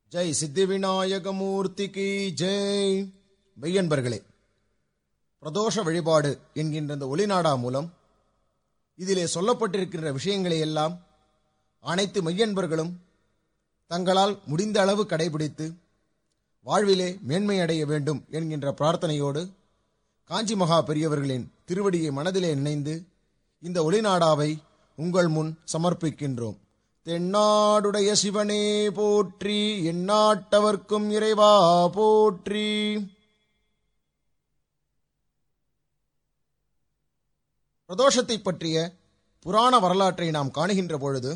ஜெய் சித்தி விநாயக மூர்த்திக்கு ஜெய் மெய்யன்பர்களே பிரதோஷ வழிபாடு என்கின்ற இந்த ஒளிநாடா மூலம் இதிலே சொல்லப்பட்டிருக்கின்ற விஷயங்களை எல்லாம் அனைத்து மெய்யன்பர்களும் தங்களால் முடிந்த அளவு கடைபிடித்து வாழ்விலே மேன்மை அடைய வேண்டும் என்கின்ற பிரார்த்தனையோடு காஞ்சி மகா பெரியவர்களின் திருவடியை மனதிலே நினைந்து இந்த ஒளிநாடாவை உங்கள் முன் சமர்ப்பிக்கின்றோம் தென்னாடுடைய சிவனே போற்றி எந்நாட்டவர்க்கும் இறைவா போற்றி பிரதோஷத்தை பற்றிய புராண வரலாற்றை நாம் காணுகின்ற பொழுது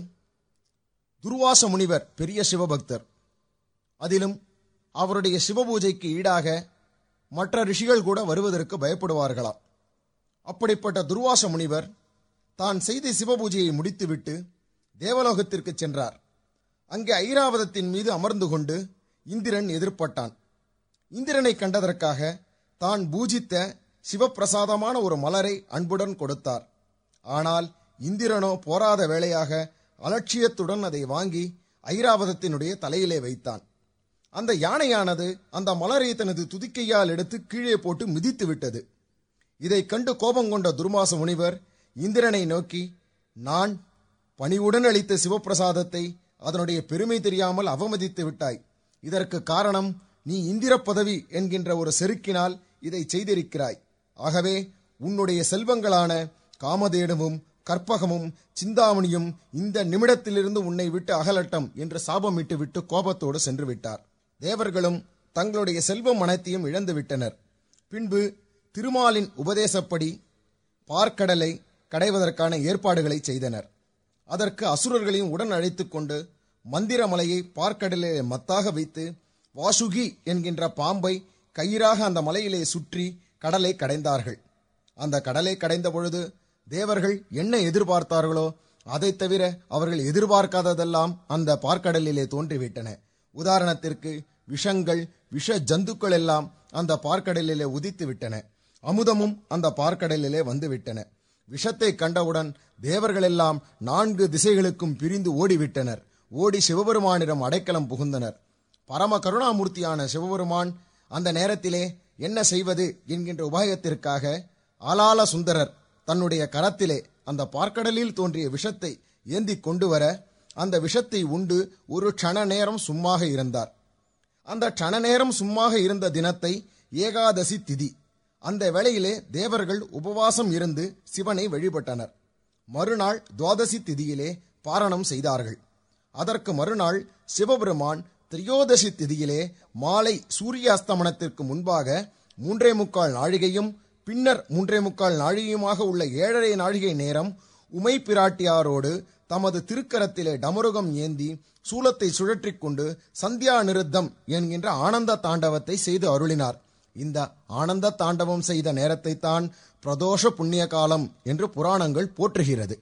துர்வாச முனிவர் பெரிய சிவபக்தர் அதிலும் அவருடைய சிவபூஜைக்கு ஈடாக மற்ற ரிஷிகள் கூட வருவதற்கு பயப்படுவார்களாம் அப்படிப்பட்ட துர்வாச முனிவர் தான் செய்த சிவபூஜையை முடித்துவிட்டு தேவலோகத்திற்கு சென்றார் அங்கே ஐராவதத்தின் மீது அமர்ந்து கொண்டு இந்திரன் எதிர்ப்பட்டான் இந்திரனை கண்டதற்காக தான் பூஜித்த சிவப்பிரசாதமான ஒரு மலரை அன்புடன் கொடுத்தார் ஆனால் இந்திரனோ போராத வேளையாக அலட்சியத்துடன் அதை வாங்கி ஐராவதத்தினுடைய தலையிலே வைத்தான் அந்த யானையானது அந்த மலரை தனது துதிக்கையால் எடுத்து கீழே போட்டு மிதித்து விட்டது இதை கண்டு கோபம் கொண்ட துர்மாச முனிவர் இந்திரனை நோக்கி நான் பணிவுடன் அளித்த சிவப்பிரசாதத்தை அதனுடைய பெருமை தெரியாமல் அவமதித்து விட்டாய் இதற்கு காரணம் நீ இந்திர பதவி என்கின்ற ஒரு செருக்கினால் இதை செய்திருக்கிறாய் ஆகவே உன்னுடைய செல்வங்களான காமதேனுவும் கற்பகமும் சிந்தாமணியும் இந்த நிமிடத்திலிருந்து உன்னை விட்டு அகலட்டம் என்று சாபமிட்டு விட்டு கோபத்தோடு சென்று விட்டார் தேவர்களும் தங்களுடைய செல்வம் அனைத்தையும் இழந்து விட்டனர் பின்பு திருமாலின் உபதேசப்படி பார்க்கடலை கடைவதற்கான ஏற்பாடுகளை செய்தனர் அதற்கு அசுரர்களையும் உடன் அழைத்துக் கொண்டு மந்திரமலையை பார்க்கடலிலே மத்தாக வைத்து வாசுகி என்கின்ற பாம்பை கயிறாக அந்த மலையிலே சுற்றி கடலை கடைந்தார்கள் அந்த கடலை கடைந்த பொழுது தேவர்கள் என்ன எதிர்பார்த்தார்களோ அதைத் தவிர அவர்கள் எதிர்பார்க்காததெல்லாம் அந்த பார்க்கடலிலே தோன்றிவிட்டன உதாரணத்திற்கு விஷங்கள் விஷ ஜந்துக்கள் எல்லாம் அந்த பார்க்கடலிலே உதித்து விட்டன அமுதமும் அந்த பார்க்கடலிலே வந்துவிட்டன விஷத்தை கண்டவுடன் தேவர்களெல்லாம் நான்கு திசைகளுக்கும் பிரிந்து ஓடிவிட்டனர் ஓடி சிவபெருமானிடம் அடைக்கலம் புகுந்தனர் பரம கருணாமூர்த்தியான சிவபெருமான் அந்த நேரத்திலே என்ன செய்வது என்கின்ற உபாயத்திற்காக ஆலால சுந்தரர் தன்னுடைய கரத்திலே அந்த பார்க்கடலில் தோன்றிய விஷத்தை ஏந்தி கொண்டு வர அந்த விஷத்தை உண்டு ஒரு க்ஷண நேரம் சும்மாக இருந்தார் அந்த க்ஷண நேரம் சும்மாக இருந்த தினத்தை ஏகாதசி திதி அந்த வேளையிலே தேவர்கள் உபவாசம் இருந்து சிவனை வழிபட்டனர் மறுநாள் துவாதசி திதியிலே பாரணம் செய்தார்கள் அதற்கு மறுநாள் சிவபெருமான் திரியோதசி திதியிலே மாலை சூரிய அஸ்தமனத்திற்கு முன்பாக மூன்றே முக்கால் நாழிகையும் பின்னர் மூன்றே முக்கால் நாழிகையுமாக உள்ள ஏழரை நாழிகை நேரம் உமை பிராட்டியாரோடு தமது திருக்கரத்திலே டமருகம் ஏந்தி சூலத்தை சுழற்றிக் கொண்டு சந்தியா நிருத்தம் என்கின்ற ஆனந்த தாண்டவத்தை செய்து அருளினார் இந்த ஆனந்த தாண்டவம் செய்த நேரத்தை தான் பிரதோஷ புண்ணிய காலம் என்று புராணங்கள் போற்றுகிறது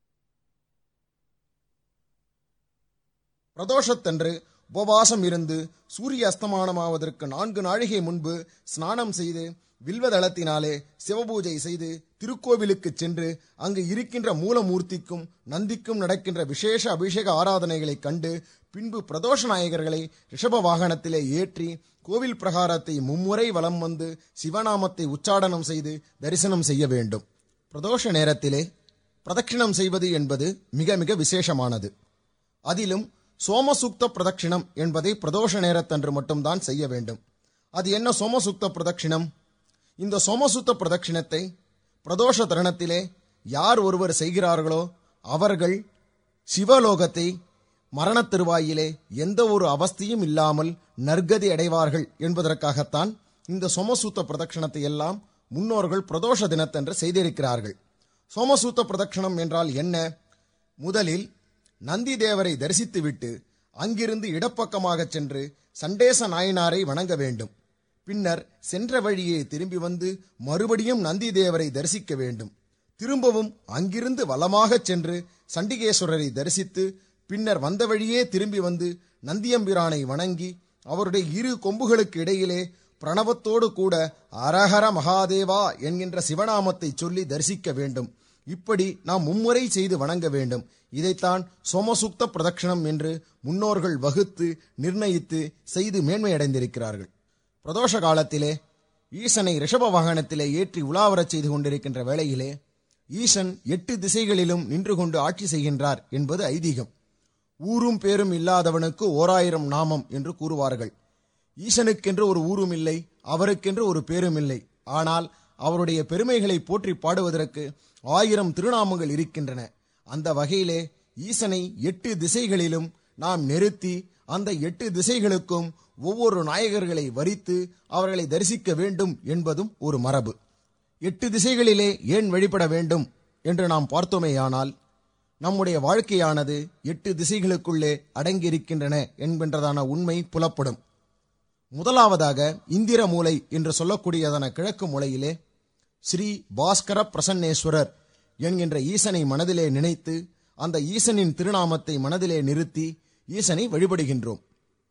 பிரதோஷத்தன்று உபவாசம் இருந்து சூரிய அஸ்தமானமாவதற்கு நான்கு நாழிகை முன்பு ஸ்நானம் செய்து வில்வதளத்தினாலே சிவபூஜை செய்து திருக்கோவிலுக்கு சென்று அங்கு இருக்கின்ற மூலமூர்த்திக்கும் நந்திக்கும் நடக்கின்ற விசேஷ அபிஷேக ஆராதனைகளை கண்டு பின்பு பிரதோஷ நாயகர்களை ரிஷப வாகனத்திலே ஏற்றி கோவில் பிரகாரத்தை மும்முறை வலம் வந்து சிவநாமத்தை உச்சாடனம் செய்து தரிசனம் செய்ய வேண்டும் பிரதோஷ நேரத்திலே பிரதட்சிணம் செய்வது என்பது மிக மிக விசேஷமானது அதிலும் சோமசுக்த பிரதட்சிணம் என்பதை பிரதோஷ நேரத்தன்று மட்டும்தான் செய்ய வேண்டும் அது என்ன சோமசுக்த பிரதட்சிணம் இந்த சோமசுத்த பிரதட்சிணத்தை பிரதோஷ தருணத்திலே யார் ஒருவர் செய்கிறார்களோ அவர்கள் சிவலோகத்தை மரணத் திருவாயிலே எந்த ஒரு அவஸ்தையும் இல்லாமல் நற்கதி அடைவார்கள் என்பதற்காகத்தான் இந்த சோமசூத்த பிரதட்சணத்தை எல்லாம் முன்னோர்கள் பிரதோஷ தினத்தன்று செய்திருக்கிறார்கள் சோமசூத்த பிரதட்சணம் என்றால் என்ன முதலில் நந்தி தேவரை தரிசித்துவிட்டு அங்கிருந்து இடப்பக்கமாகச் சென்று சண்டேச நாயனாரை வணங்க வேண்டும் பின்னர் சென்ற வழியே திரும்பி வந்து மறுபடியும் நந்தி தேவரை தரிசிக்க வேண்டும் திரும்பவும் அங்கிருந்து வலமாகச் சென்று சண்டிகேஸ்வரரை தரிசித்து பின்னர் வந்த வழியே திரும்பி வந்து நந்தியம்பிரானை வணங்கி அவருடைய இரு கொம்புகளுக்கு இடையிலே பிரணவத்தோடு கூட அரஹர மகாதேவா என்கின்ற சிவநாமத்தை சொல்லி தரிசிக்க வேண்டும் இப்படி நாம் மும்முறை செய்து வணங்க வேண்டும் இதைத்தான் சோமசுக்த பிரதட்சணம் என்று முன்னோர்கள் வகுத்து நிர்ணயித்து செய்து மேன்மையடைந்திருக்கிறார்கள் பிரதோஷ காலத்திலே ஈசனை ரிஷப வாகனத்திலே ஏற்றி உலாவரச் செய்து கொண்டிருக்கின்ற வேளையிலே ஈசன் எட்டு திசைகளிலும் நின்று கொண்டு ஆட்சி செய்கின்றார் என்பது ஐதீகம் ஊரும் பேரும் இல்லாதவனுக்கு ஓராயிரம் நாமம் என்று கூறுவார்கள் ஈசனுக்கென்று ஒரு ஊரும் இல்லை அவருக்கென்று ஒரு பேரும் இல்லை ஆனால் அவருடைய பெருமைகளை போற்றி பாடுவதற்கு ஆயிரம் திருநாமங்கள் இருக்கின்றன அந்த வகையிலே ஈசனை எட்டு திசைகளிலும் நாம் நிறுத்தி அந்த எட்டு திசைகளுக்கும் ஒவ்வொரு நாயகர்களை வரித்து அவர்களை தரிசிக்க வேண்டும் என்பதும் ஒரு மரபு எட்டு திசைகளிலே ஏன் வழிபட வேண்டும் என்று நாம் பார்த்தோமேயானால் நம்முடைய வாழ்க்கையானது எட்டு திசைகளுக்குள்ளே அடங்கியிருக்கின்றன என்கின்றதான உண்மை புலப்படும் முதலாவதாக இந்திர மூலை என்று சொல்லக்கூடியதான கிழக்கு மூலையிலே ஸ்ரீ பாஸ்கர பிரசன்னேஸ்வரர் என்கின்ற ஈசனை மனதிலே நினைத்து அந்த ஈசனின் திருநாமத்தை மனதிலே நிறுத்தி ஈசனை வழிபடுகின்றோம்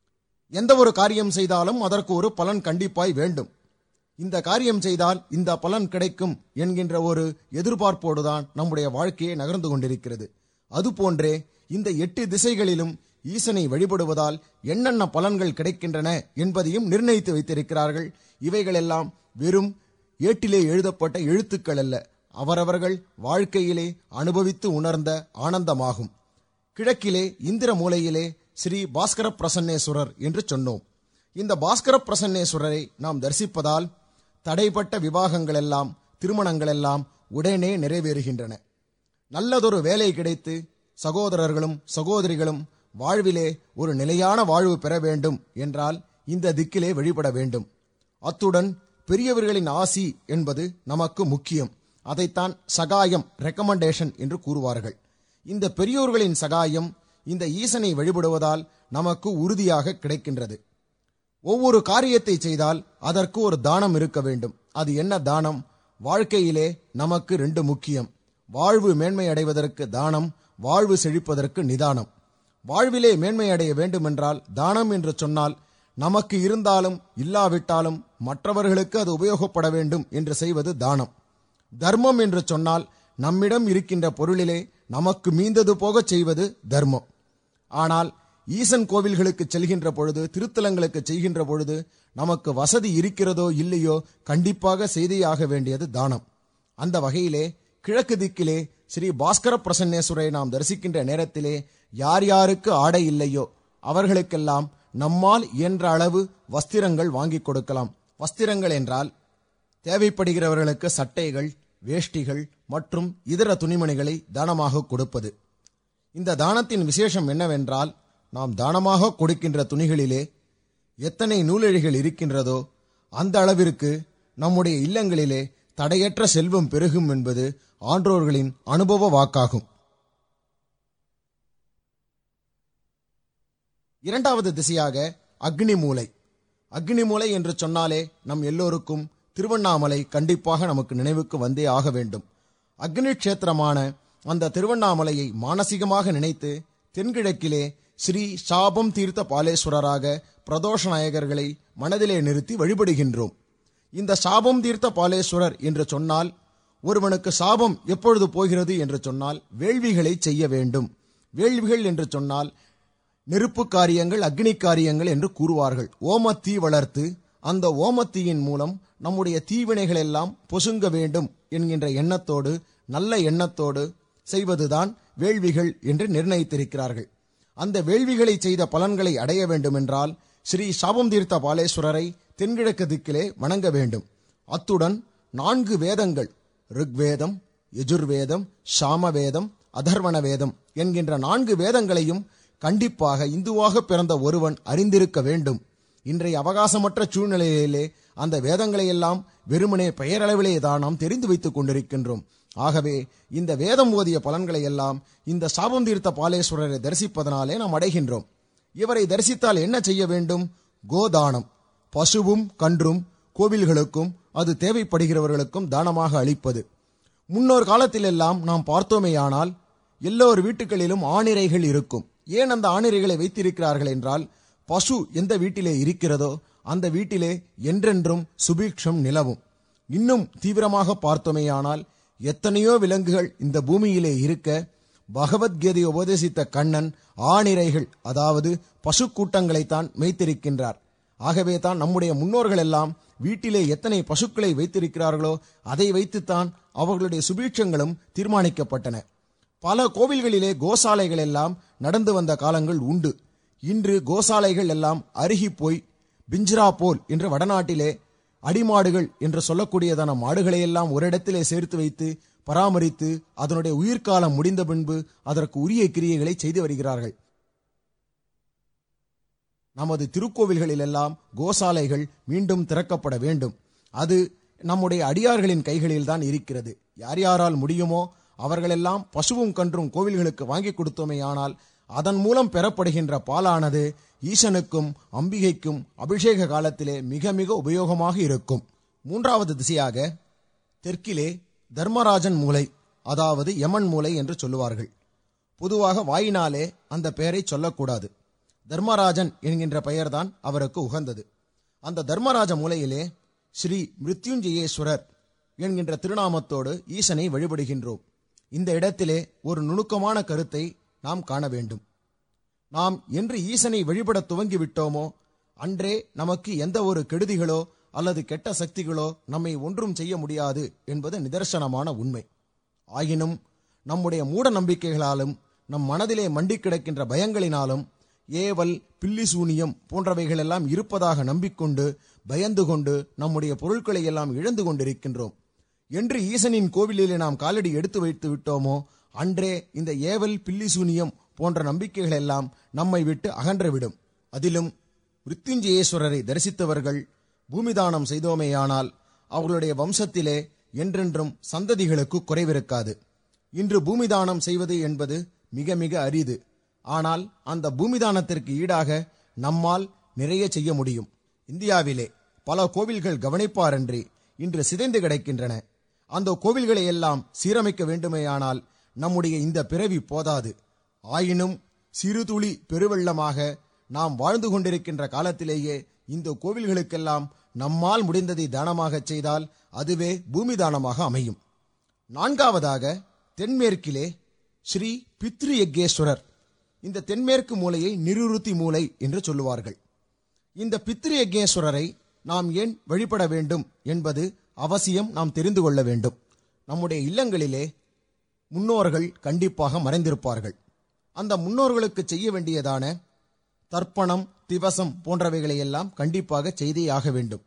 எந்த ஒரு காரியம் செய்தாலும் அதற்கு ஒரு பலன் கண்டிப்பாய் வேண்டும் இந்த காரியம் செய்தால் இந்த பலன் கிடைக்கும் என்கின்ற ஒரு எதிர்பார்ப்போடுதான் நம்முடைய வாழ்க்கையை நகர்ந்து கொண்டிருக்கிறது அதுபோன்றே இந்த எட்டு திசைகளிலும் ஈசனை வழிபடுவதால் என்னென்ன பலன்கள் கிடைக்கின்றன என்பதையும் நிர்ணயித்து வைத்திருக்கிறார்கள் இவைகளெல்லாம் வெறும் ஏட்டிலே எழுதப்பட்ட எழுத்துக்கள் அல்ல அவரவர்கள் வாழ்க்கையிலே அனுபவித்து உணர்ந்த ஆனந்தமாகும் கிழக்கிலே இந்திர மூலையிலே ஸ்ரீ பாஸ்கர பிரசன்னேஸ்வரர் என்று சொன்னோம் இந்த பாஸ்கர பிரசன்னேஸ்வரரை நாம் தரிசிப்பதால் தடைப்பட்ட விவாகங்கள் எல்லாம் திருமணங்கள் எல்லாம் உடனே நிறைவேறுகின்றன நல்லதொரு வேலை கிடைத்து சகோதரர்களும் சகோதரிகளும் வாழ்விலே ஒரு நிலையான வாழ்வு பெற வேண்டும் என்றால் இந்த திக்கிலே வழிபட வேண்டும் அத்துடன் பெரியவர்களின் ஆசி என்பது நமக்கு முக்கியம் அதைத்தான் சகாயம் ரெக்கமெண்டேஷன் என்று கூறுவார்கள் இந்த பெரியோர்களின் சகாயம் இந்த ஈசனை வழிபடுவதால் நமக்கு உறுதியாக கிடைக்கின்றது ஒவ்வொரு காரியத்தை செய்தால் அதற்கு ஒரு தானம் இருக்க வேண்டும் அது என்ன தானம் வாழ்க்கையிலே நமக்கு ரெண்டு முக்கியம் வாழ்வு மேன்மை அடைவதற்கு தானம் வாழ்வு செழிப்பதற்கு நிதானம் வாழ்விலே மேன்மை அடைய வேண்டுமென்றால் தானம் என்று சொன்னால் நமக்கு இருந்தாலும் இல்லாவிட்டாலும் மற்றவர்களுக்கு அது உபயோகப்பட வேண்டும் என்று செய்வது தானம் தர்மம் என்று சொன்னால் நம்மிடம் இருக்கின்ற பொருளிலே நமக்கு மீந்தது போகச் செய்வது தர்மம் ஆனால் ஈசன் கோவில்களுக்கு செல்கின்ற பொழுது திருத்தலங்களுக்கு செய்கின்ற பொழுது நமக்கு வசதி இருக்கிறதோ இல்லையோ கண்டிப்பாக செய்தியாக வேண்டியது தானம் அந்த வகையிலே கிழக்கு திக்கிலே ஸ்ரீ பாஸ்கர பிரசன்னேஸ்வரை நாம் தரிசிக்கின்ற நேரத்திலே யார் யாருக்கு ஆடை இல்லையோ அவர்களுக்கெல்லாம் நம்மால் இயன்ற அளவு வஸ்திரங்கள் வாங்கி கொடுக்கலாம் வஸ்திரங்கள் என்றால் தேவைப்படுகிறவர்களுக்கு சட்டைகள் வேஷ்டிகள் மற்றும் இதர துணிமணிகளை தானமாக கொடுப்பது இந்த தானத்தின் விசேஷம் என்னவென்றால் நாம் தானமாக கொடுக்கின்ற துணிகளிலே எத்தனை நூலெழிகள் இருக்கின்றதோ அந்த அளவிற்கு நம்முடைய இல்லங்களிலே தடையற்ற செல்வம் பெருகும் என்பது ஆன்றோர்களின் அனுபவ வாக்காகும் இரண்டாவது திசையாக அக்னி மூலை அக்னி மூலை என்று சொன்னாலே நம் எல்லோருக்கும் திருவண்ணாமலை கண்டிப்பாக நமக்கு நினைவுக்கு வந்தே ஆக வேண்டும் அக்னி கஷேத்திரமான அந்த திருவண்ணாமலையை மானசீகமாக நினைத்து தென்கிழக்கிலே ஸ்ரீ சாபம் தீர்த்த பாலேஸ்வரராக பிரதோஷ நாயகர்களை மனதிலே நிறுத்தி வழிபடுகின்றோம் இந்த சாபம் தீர்த்த பாலேஸ்வரர் என்று சொன்னால் ஒருவனுக்கு சாபம் எப்பொழுது போகிறது என்று சொன்னால் வேள்விகளை செய்ய வேண்டும் வேள்விகள் என்று சொன்னால் நெருப்பு காரியங்கள் அக்னி காரியங்கள் என்று கூறுவார்கள் ஓமத்தீ வளர்த்து அந்த ஓமத்தீயின் மூலம் நம்முடைய தீவினைகள் எல்லாம் பொசுங்க வேண்டும் என்கின்ற எண்ணத்தோடு நல்ல எண்ணத்தோடு செய்வதுதான் வேள்விகள் என்று நிர்ணயித்திருக்கிறார்கள் அந்த வேள்விகளை செய்த பலன்களை அடைய வேண்டுமென்றால் ஸ்ரீ சாபம் தீர்த்த பாலேஸ்வரரை தென்கிழக்கு திக்கிலே வணங்க வேண்டும் அத்துடன் நான்கு வேதங்கள் ருக்வேதம் யஜுர்வேதம் சாமவேதம் அதர்வண வேதம் என்கின்ற நான்கு வேதங்களையும் கண்டிப்பாக இந்துவாக பிறந்த ஒருவன் அறிந்திருக்க வேண்டும் இன்றைய அவகாசமற்ற சூழ்நிலையிலே அந்த வேதங்களை எல்லாம் வெறுமனே பெயரளவிலே தான் நாம் தெரிந்து வைத்துக் கொண்டிருக்கின்றோம் ஆகவே இந்த வேதம் ஓதிய பலன்களை எல்லாம் இந்த சாபம் தீர்த்த பாலேஸ்வரரை தரிசிப்பதனாலே நாம் அடைகின்றோம் இவரை தரிசித்தால் என்ன செய்ய வேண்டும் கோதானம் பசுவும் கன்றும் கோவில்களுக்கும் அது தேவைப்படுகிறவர்களுக்கும் தானமாக அளிப்பது முன்னோர் காலத்திலெல்லாம் நாம் பார்த்தோமேயானால் எல்லோர் வீட்டுகளிலும் ஆணிரைகள் இருக்கும் ஏன் அந்த ஆணிரைகளை வைத்திருக்கிறார்கள் என்றால் பசு எந்த வீட்டிலே இருக்கிறதோ அந்த வீட்டிலே என்றென்றும் சுபீக்ஷம் நிலவும் இன்னும் தீவிரமாக பார்த்தோமேயானால் எத்தனையோ விலங்குகள் இந்த பூமியிலே இருக்க பகவத்கீதை உபதேசித்த கண்ணன் ஆணிரைகள் அதாவது பசு கூட்டங்களைத்தான் மேய்த்திருக்கின்றார் ஆகவே தான் நம்முடைய முன்னோர்கள் எல்லாம் வீட்டிலே எத்தனை பசுக்களை வைத்திருக்கிறார்களோ அதை வைத்துத்தான் அவர்களுடைய சுபீட்சங்களும் தீர்மானிக்கப்பட்டன பல கோவில்களிலே கோசாலைகள் எல்லாம் நடந்து வந்த காலங்கள் உண்டு இன்று கோசாலைகள் எல்லாம் அருகி போய் பிஞ்சிரா போல் என்று வடநாட்டிலே அடிமாடுகள் என்று சொல்லக்கூடியதான மாடுகளை எல்லாம் ஒரு இடத்திலே சேர்த்து வைத்து பராமரித்து அதனுடைய உயிர்காலம் முடிந்த பின்பு அதற்கு உரிய கிரியைகளை செய்து வருகிறார்கள் நமது திருக்கோவில்களில் எல்லாம் கோசாலைகள் மீண்டும் திறக்கப்பட வேண்டும் அது நம்முடைய அடியார்களின் கைகளில் தான் இருக்கிறது யார் யாரால் முடியுமோ அவர்களெல்லாம் பசுவும் கன்றும் கோவில்களுக்கு வாங்கி கொடுத்தோமேயானால் அதன் மூலம் பெறப்படுகின்ற பாலானது ஈசனுக்கும் அம்பிகைக்கும் அபிஷேக காலத்திலே மிக மிக உபயோகமாக இருக்கும் மூன்றாவது திசையாக தெற்கிலே தர்மராஜன் மூலை அதாவது யமன் மூலை என்று சொல்லுவார்கள் பொதுவாக வாயினாலே அந்த பெயரை சொல்லக்கூடாது தர்மராஜன் என்கின்ற பெயர்தான் அவருக்கு உகந்தது அந்த தர்மராஜ மூலையிலே ஸ்ரீ மிருத்யுஞ்சயேஸ்வரர் என்கின்ற திருநாமத்தோடு ஈசனை வழிபடுகின்றோம் இந்த இடத்திலே ஒரு நுணுக்கமான கருத்தை நாம் காண வேண்டும் நாம் என்று ஈசனை வழிபட துவங்கி விட்டோமோ அன்றே நமக்கு எந்த ஒரு கெடுதிகளோ அல்லது கெட்ட சக்திகளோ நம்மை ஒன்றும் செய்ய முடியாது என்பது நிதர்சனமான உண்மை ஆயினும் நம்முடைய மூட நம்பிக்கைகளாலும் நம் மனதிலே மண்டி கிடக்கின்ற பயங்களினாலும் ஏவல் பில்லி சூனியம் போன்றவைகளெல்லாம் இருப்பதாக நம்பிக்கொண்டு பயந்து கொண்டு நம்முடைய பொருட்களை எல்லாம் இழந்து கொண்டிருக்கின்றோம் என்று ஈசனின் கோவிலிலே நாம் காலடி எடுத்து வைத்து விட்டோமோ அன்றே இந்த ஏவல் பில்லி சூனியம் போன்ற நம்பிக்கைகள் எல்லாம் நம்மை விட்டு அகன்றுவிடும் அதிலும் மிருத்யுஞ்சயேஸ்வரரை தரிசித்தவர்கள் பூமிதானம் செய்தோமேயானால் அவர்களுடைய வம்சத்திலே என்றென்றும் சந்ததிகளுக்கு குறைவிருக்காது இன்று பூமிதானம் செய்வது என்பது மிக மிக அரிது ஆனால் அந்த பூமிதானத்திற்கு ஈடாக நம்மால் நிறைய செய்ய முடியும் இந்தியாவிலே பல கோவில்கள் கவனிப்பாரன்றி இன்று சிதைந்து கிடக்கின்றன அந்த கோவில்களை எல்லாம் சீரமைக்க வேண்டுமேயானால் நம்முடைய இந்த பிறவி போதாது ஆயினும் சிறுதுளி பெருவெள்ளமாக நாம் வாழ்ந்து கொண்டிருக்கின்ற காலத்திலேயே இந்த கோவில்களுக்கெல்லாம் நம்மால் முடிந்ததை தானமாகச் செய்தால் அதுவே பூமி தானமாக அமையும் நான்காவதாக தென்மேற்கிலே ஸ்ரீ பித்ரு யக்ஞேஸ்வரர் இந்த தென்மேற்கு மூலையை நிருருத்தி மூலை என்று சொல்லுவார்கள் இந்த பித்ரு யக்ஞேஸ்வரரை நாம் ஏன் வழிபட வேண்டும் என்பது அவசியம் நாம் தெரிந்து கொள்ள வேண்டும் நம்முடைய இல்லங்களிலே முன்னோர்கள் கண்டிப்பாக மறைந்திருப்பார்கள் அந்த முன்னோர்களுக்கு செய்ய வேண்டியதான தர்ப்பணம் திவசம் போன்றவைகளை எல்லாம் கண்டிப்பாக செய்தே ஆக வேண்டும்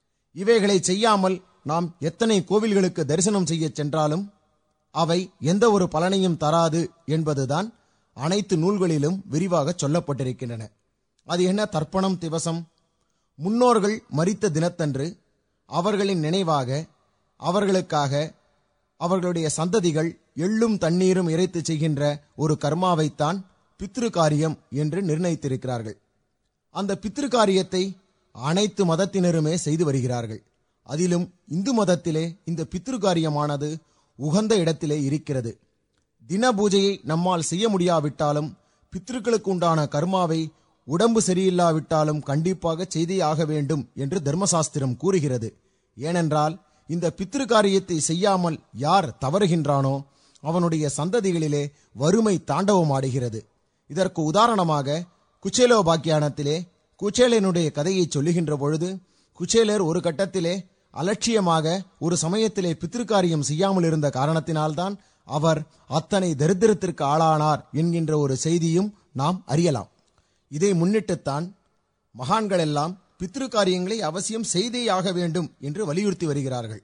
இவைகளை செய்யாமல் நாம் எத்தனை கோவில்களுக்கு தரிசனம் செய்ய சென்றாலும் அவை எந்த ஒரு பலனையும் தராது என்பதுதான் அனைத்து நூல்களிலும் விரிவாக சொல்லப்பட்டிருக்கின்றன அது என்ன தர்ப்பணம் திவசம் முன்னோர்கள் மரித்த தினத்தன்று அவர்களின் நினைவாக அவர்களுக்காக அவர்களுடைய சந்ததிகள் எள்ளும் தண்ணீரும் இறைத்து செய்கின்ற ஒரு கர்மாவைத்தான் பித்ரு காரியம் என்று நிர்ணயித்திருக்கிறார்கள் அந்த பித்ரு காரியத்தை அனைத்து மதத்தினருமே செய்து வருகிறார்கள் அதிலும் இந்து மதத்திலே இந்த பித்ரு காரியமானது உகந்த இடத்திலே இருக்கிறது தின பூஜையை நம்மால் செய்ய முடியாவிட்டாலும் பித்ருக்களுக்கு உண்டான கர்மாவை உடம்பு சரியில்லாவிட்டாலும் கண்டிப்பாக செய்தே ஆக வேண்டும் என்று தர்மசாஸ்திரம் கூறுகிறது ஏனென்றால் இந்த பித்ரு காரியத்தை செய்யாமல் யார் தவறுகின்றானோ அவனுடைய சந்ததிகளிலே வறுமை தாண்டவமாடுகிறது இதற்கு உதாரணமாக குச்சேலோபாக்கியானத்திலே குச்சேலனுடைய கதையை சொல்லுகின்ற பொழுது குச்சேலர் ஒரு கட்டத்திலே அலட்சியமாக ஒரு சமயத்திலே பித்திருக்காரியம் செய்யாமல் இருந்த காரணத்தினால்தான் அவர் அத்தனை தரித்திரத்திற்கு ஆளானார் என்கின்ற ஒரு செய்தியும் நாம் அறியலாம் இதை முன்னிட்டுத்தான் மகான்கள் எல்லாம் பித்ரு காரியங்களை அவசியம் செய்தே ஆக வேண்டும் என்று வலியுறுத்தி வருகிறார்கள்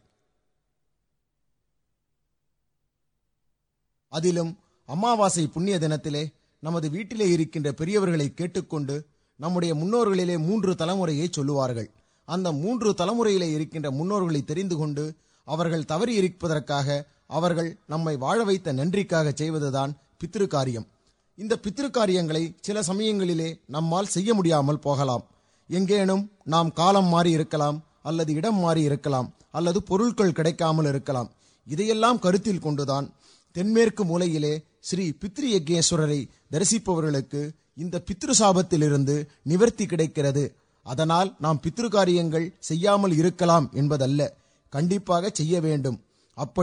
அதிலும் அமாவாசை புண்ணிய தினத்திலே நமது வீட்டிலே இருக்கின்ற பெரியவர்களை கேட்டுக்கொண்டு நம்முடைய முன்னோர்களிலே மூன்று தலைமுறையை சொல்லுவார்கள் அந்த மூன்று தலைமுறையிலே இருக்கின்ற முன்னோர்களை தெரிந்து கொண்டு அவர்கள் தவறி இருப்பதற்காக அவர்கள் நம்மை வாழ வைத்த நன்றிக்காக செய்வதுதான் பித்ரு காரியம் இந்த பித்ரு காரியங்களை சில சமயங்களிலே நம்மால் செய்ய முடியாமல் போகலாம் எங்கேனும் நாம் காலம் மாறி இருக்கலாம் அல்லது இடம் மாறி இருக்கலாம் அல்லது பொருட்கள் கிடைக்காமல் இருக்கலாம் இதையெல்லாம் கருத்தில் கொண்டுதான் தென்மேற்கு மூலையிலே ஸ்ரீ பித்ரு யக்ஞேஸ்வரரை தரிசிப்பவர்களுக்கு இந்த பித்ரு சாபத்திலிருந்து நிவர்த்தி கிடைக்கிறது அதனால் நாம் பித்ரு காரியங்கள் செய்யாமல் இருக்கலாம் என்பதல்ல கண்டிப்பாக செய்ய வேண்டும் அப்படி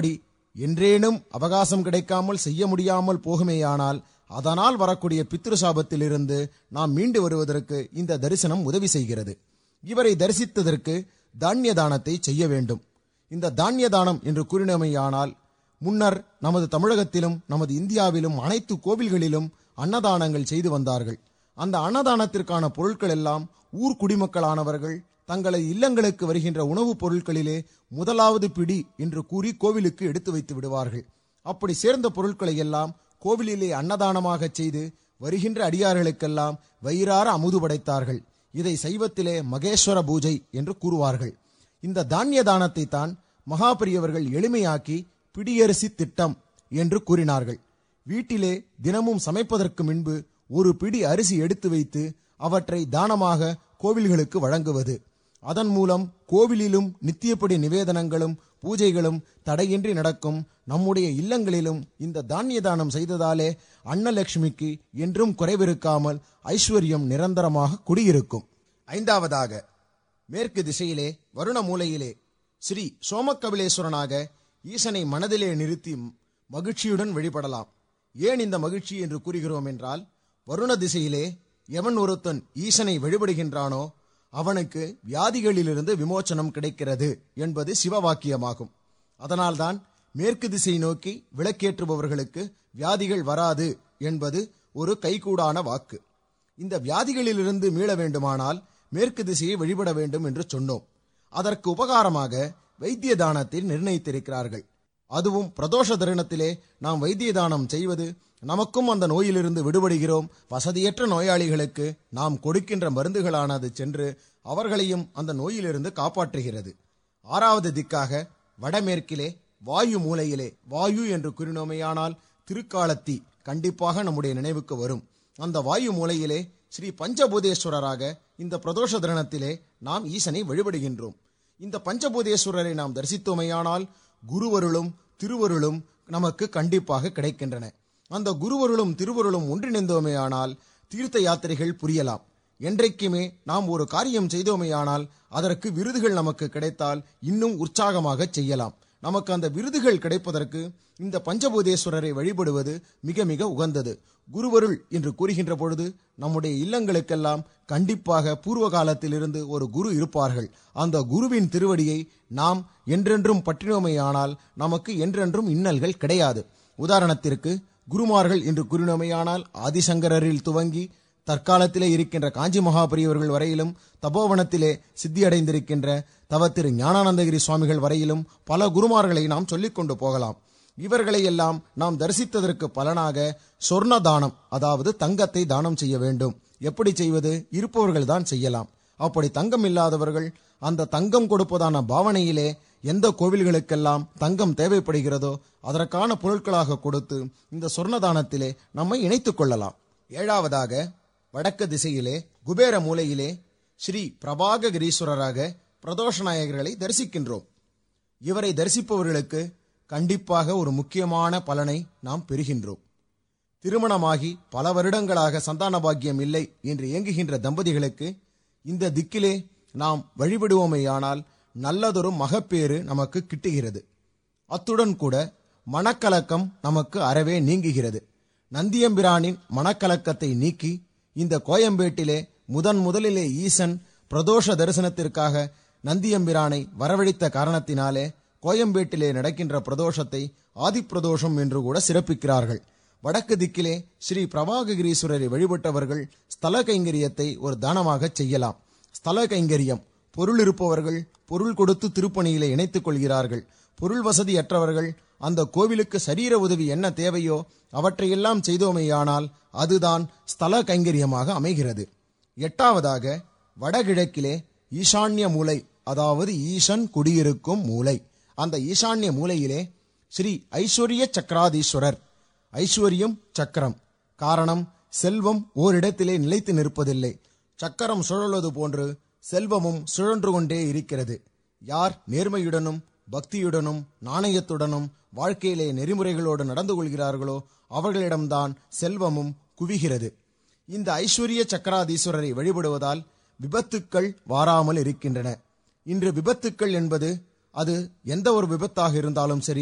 என்றேனும் அவகாசம் கிடைக்காமல் செய்ய முடியாமல் போகுமேயானால் அதனால் வரக்கூடிய பித்ரு சாபத்திலிருந்து நாம் மீண்டு வருவதற்கு இந்த தரிசனம் உதவி செய்கிறது இவரை தரிசித்ததற்கு தானிய தானத்தை செய்ய வேண்டும் இந்த தானிய தானம் என்று கூறினமையானால் முன்னர் நமது தமிழகத்திலும் நமது இந்தியாவிலும் அனைத்து கோவில்களிலும் அன்னதானங்கள் செய்து வந்தார்கள் அந்த அன்னதானத்திற்கான பொருட்கள் எல்லாம் ஊர் குடிமக்களானவர்கள் தங்களது இல்லங்களுக்கு வருகின்ற உணவுப் பொருட்களிலே முதலாவது பிடி என்று கூறி கோவிலுக்கு எடுத்து வைத்து விடுவார்கள் அப்படி சேர்ந்த பொருட்களை எல்லாம் கோவிலிலே அன்னதானமாக செய்து வருகின்ற அடியார்களுக்கெல்லாம் வயிறார அமுது படைத்தார்கள் இதை சைவத்திலே மகேஸ்வர பூஜை என்று கூறுவார்கள் இந்த தானிய தானத்தை தான் மகாபெரியவர்கள் எளிமையாக்கி பிடியரிசி திட்டம் என்று கூறினார்கள் வீட்டிலே தினமும் சமைப்பதற்கு முன்பு ஒரு பிடி அரிசி எடுத்து வைத்து அவற்றை தானமாக கோவில்களுக்கு வழங்குவது அதன் மூலம் கோவிலிலும் நித்தியப்படி நிவேதனங்களும் பூஜைகளும் தடையின்றி நடக்கும் நம்முடைய இல்லங்களிலும் இந்த தானிய தானம் செய்ததாலே அன்னலட்சுமிக்கு என்றும் குறைவிருக்காமல் ஐஸ்வர்யம் நிரந்தரமாக குடியிருக்கும் ஐந்தாவதாக மேற்கு திசையிலே வருண மூலையிலே ஸ்ரீ சோமக்கபிலேஸ்வரனாக ஈசனை மனதிலே நிறுத்தி மகிழ்ச்சியுடன் வழிபடலாம் ஏன் இந்த மகிழ்ச்சி என்று கூறுகிறோம் என்றால் வருண திசையிலே எவன் ஒருத்தன் ஈசனை வழிபடுகின்றானோ அவனுக்கு வியாதிகளிலிருந்து விமோச்சனம் கிடைக்கிறது என்பது சிவவாக்கியமாகும் அதனால்தான் மேற்கு திசை நோக்கி விளக்கேற்றுபவர்களுக்கு வியாதிகள் வராது என்பது ஒரு கைகூடான வாக்கு இந்த வியாதிகளிலிருந்து மீள வேண்டுமானால் மேற்கு திசையை வழிபட வேண்டும் என்று சொன்னோம் அதற்கு உபகாரமாக வைத்திய தானத்தை நிர்ணயித்திருக்கிறார்கள் அதுவும் பிரதோஷ தருணத்திலே நாம் வைத்திய தானம் செய்வது நமக்கும் அந்த நோயிலிருந்து விடுபடுகிறோம் வசதியற்ற நோயாளிகளுக்கு நாம் கொடுக்கின்ற மருந்துகளானது சென்று அவர்களையும் அந்த நோயிலிருந்து காப்பாற்றுகிறது ஆறாவது திக்காக வடமேற்கிலே வாயு மூலையிலே வாயு என்று கூறினோமையானால் திருக்காலத்தி கண்டிப்பாக நம்முடைய நினைவுக்கு வரும் அந்த வாயு மூலையிலே ஸ்ரீ பஞ்சபூதேஸ்வரராக இந்த பிரதோஷ தினத்திலே நாம் ஈசனை வழிபடுகின்றோம் இந்த பஞ்சபூதேஸ்வரரை நாம் தரிசித்தோமையானால் குருவருளும் திருவருளும் நமக்கு கண்டிப்பாக கிடைக்கின்றன அந்த குருவருளும் திருவருளும் ஒன்றிணைந்தோமேயானால் தீர்த்த யாத்திரைகள் புரியலாம் என்றைக்குமே நாம் ஒரு காரியம் செய்தோமேயானால் அதற்கு விருதுகள் நமக்கு கிடைத்தால் இன்னும் உற்சாகமாக செய்யலாம் நமக்கு அந்த விருதுகள் கிடைப்பதற்கு இந்த பஞ்சபூதேஸ்வரரை வழிபடுவது மிக மிக உகந்தது குருவருள் என்று கூறுகின்ற பொழுது நம்முடைய இல்லங்களுக்கெல்லாம் கண்டிப்பாக பூர்வ காலத்திலிருந்து ஒரு குரு இருப்பார்கள் அந்த குருவின் திருவடியை நாம் என்றென்றும் பற்றினோமையானால் நமக்கு என்றென்றும் இன்னல்கள் கிடையாது உதாரணத்திற்கு குருமார்கள் என்று கூறினோமையானால் ஆதிசங்கரில் துவங்கி தற்காலத்திலே இருக்கின்ற காஞ்சி மகாபெரியவர்கள் வரையிலும் தபோவனத்திலே சித்தியடைந்திருக்கின்ற தவ திரு ஞானானந்தகிரி சுவாமிகள் வரையிலும் பல குருமார்களை நாம் சொல்லிக் கொண்டு போகலாம் இவர்களை எல்லாம் நாம் தரிசித்ததற்கு பலனாக சொர்ண தானம் அதாவது தங்கத்தை தானம் செய்ய வேண்டும் எப்படி செய்வது இருப்பவர்கள் தான் செய்யலாம் அப்படி தங்கம் இல்லாதவர்கள் அந்த தங்கம் கொடுப்பதான பாவனையிலே எந்த கோவில்களுக்கெல்லாம் தங்கம் தேவைப்படுகிறதோ அதற்கான பொருட்களாக கொடுத்து இந்த சொர்ண தானத்திலே நம்மை இணைத்துக் கொள்ளலாம் ஏழாவதாக வடக்கு திசையிலே குபேர மூலையிலே ஸ்ரீ பிரபாககிரீஸ்வரராக பிரதோஷ நாயகர்களை தரிசிக்கின்றோம் இவரை தரிசிப்பவர்களுக்கு கண்டிப்பாக ஒரு முக்கியமான பலனை நாம் பெறுகின்றோம் திருமணமாகி பல வருடங்களாக சந்தான பாக்கியம் இல்லை என்று இயங்குகின்ற தம்பதிகளுக்கு இந்த திக்கிலே நாம் வழிபடுவோமேயானால் நல்லதொரு மகப்பேறு நமக்கு கிட்டுகிறது அத்துடன் கூட மனக்கலக்கம் நமக்கு அறவே நீங்குகிறது நந்தியம்பிரானின் மனக்கலக்கத்தை நீக்கி இந்த கோயம்பேட்டிலே முதன் முதலிலே ஈசன் பிரதோஷ தரிசனத்திற்காக நந்தியம்பிரானை வரவழைத்த காரணத்தினாலே கோயம்பேட்டிலே நடக்கின்ற பிரதோஷத்தை ஆதிப்பிரதோஷம் என்று கூட சிறப்பிக்கிறார்கள் வடக்கு திக்கிலே ஸ்ரீ பிரபாககிரீஸ்வரரை வழிபட்டவர்கள் ஸ்தல கைங்கரியத்தை ஒரு தானமாக செய்யலாம் ஸ்தல கைங்கரியம் பொருள் இருப்பவர்கள் பொருள் கொடுத்து திருப்பணியிலே இணைத்துக் கொள்கிறார்கள் பொருள் வசதியற்றவர்கள் அந்த கோவிலுக்கு சரீர உதவி என்ன தேவையோ அவற்றையெல்லாம் செய்தோமேயானால் அதுதான் ஸ்தல கைங்கரியமாக அமைகிறது எட்டாவதாக வடகிழக்கிலே ஈசான்ய மூலை அதாவது ஈசன் குடியிருக்கும் மூலை அந்த ஈசான்ய மூலையிலே ஸ்ரீ ஐஸ்வர்ய சக்கராதீஸ்வரர் ஐஸ்வர்யம் சக்கரம் காரணம் செல்வம் ஓரிடத்திலே நிலைத்து நிற்பதில்லை சக்கரம் சுழல்வது போன்று செல்வமும் சுழன்று கொண்டே இருக்கிறது யார் நேர்மையுடனும் பக்தியுடனும் நாணயத்துடனும் வாழ்க்கையிலே நெறிமுறைகளோடு நடந்து கொள்கிறார்களோ அவர்களிடம்தான் செல்வமும் குவிகிறது இந்த ஐஸ்வர்ய சக்கராதீஸ்வரரை வழிபடுவதால் விபத்துக்கள் வாராமல் இருக்கின்றன இன்று விபத்துக்கள் என்பது அது எந்த ஒரு விபத்தாக இருந்தாலும் சரி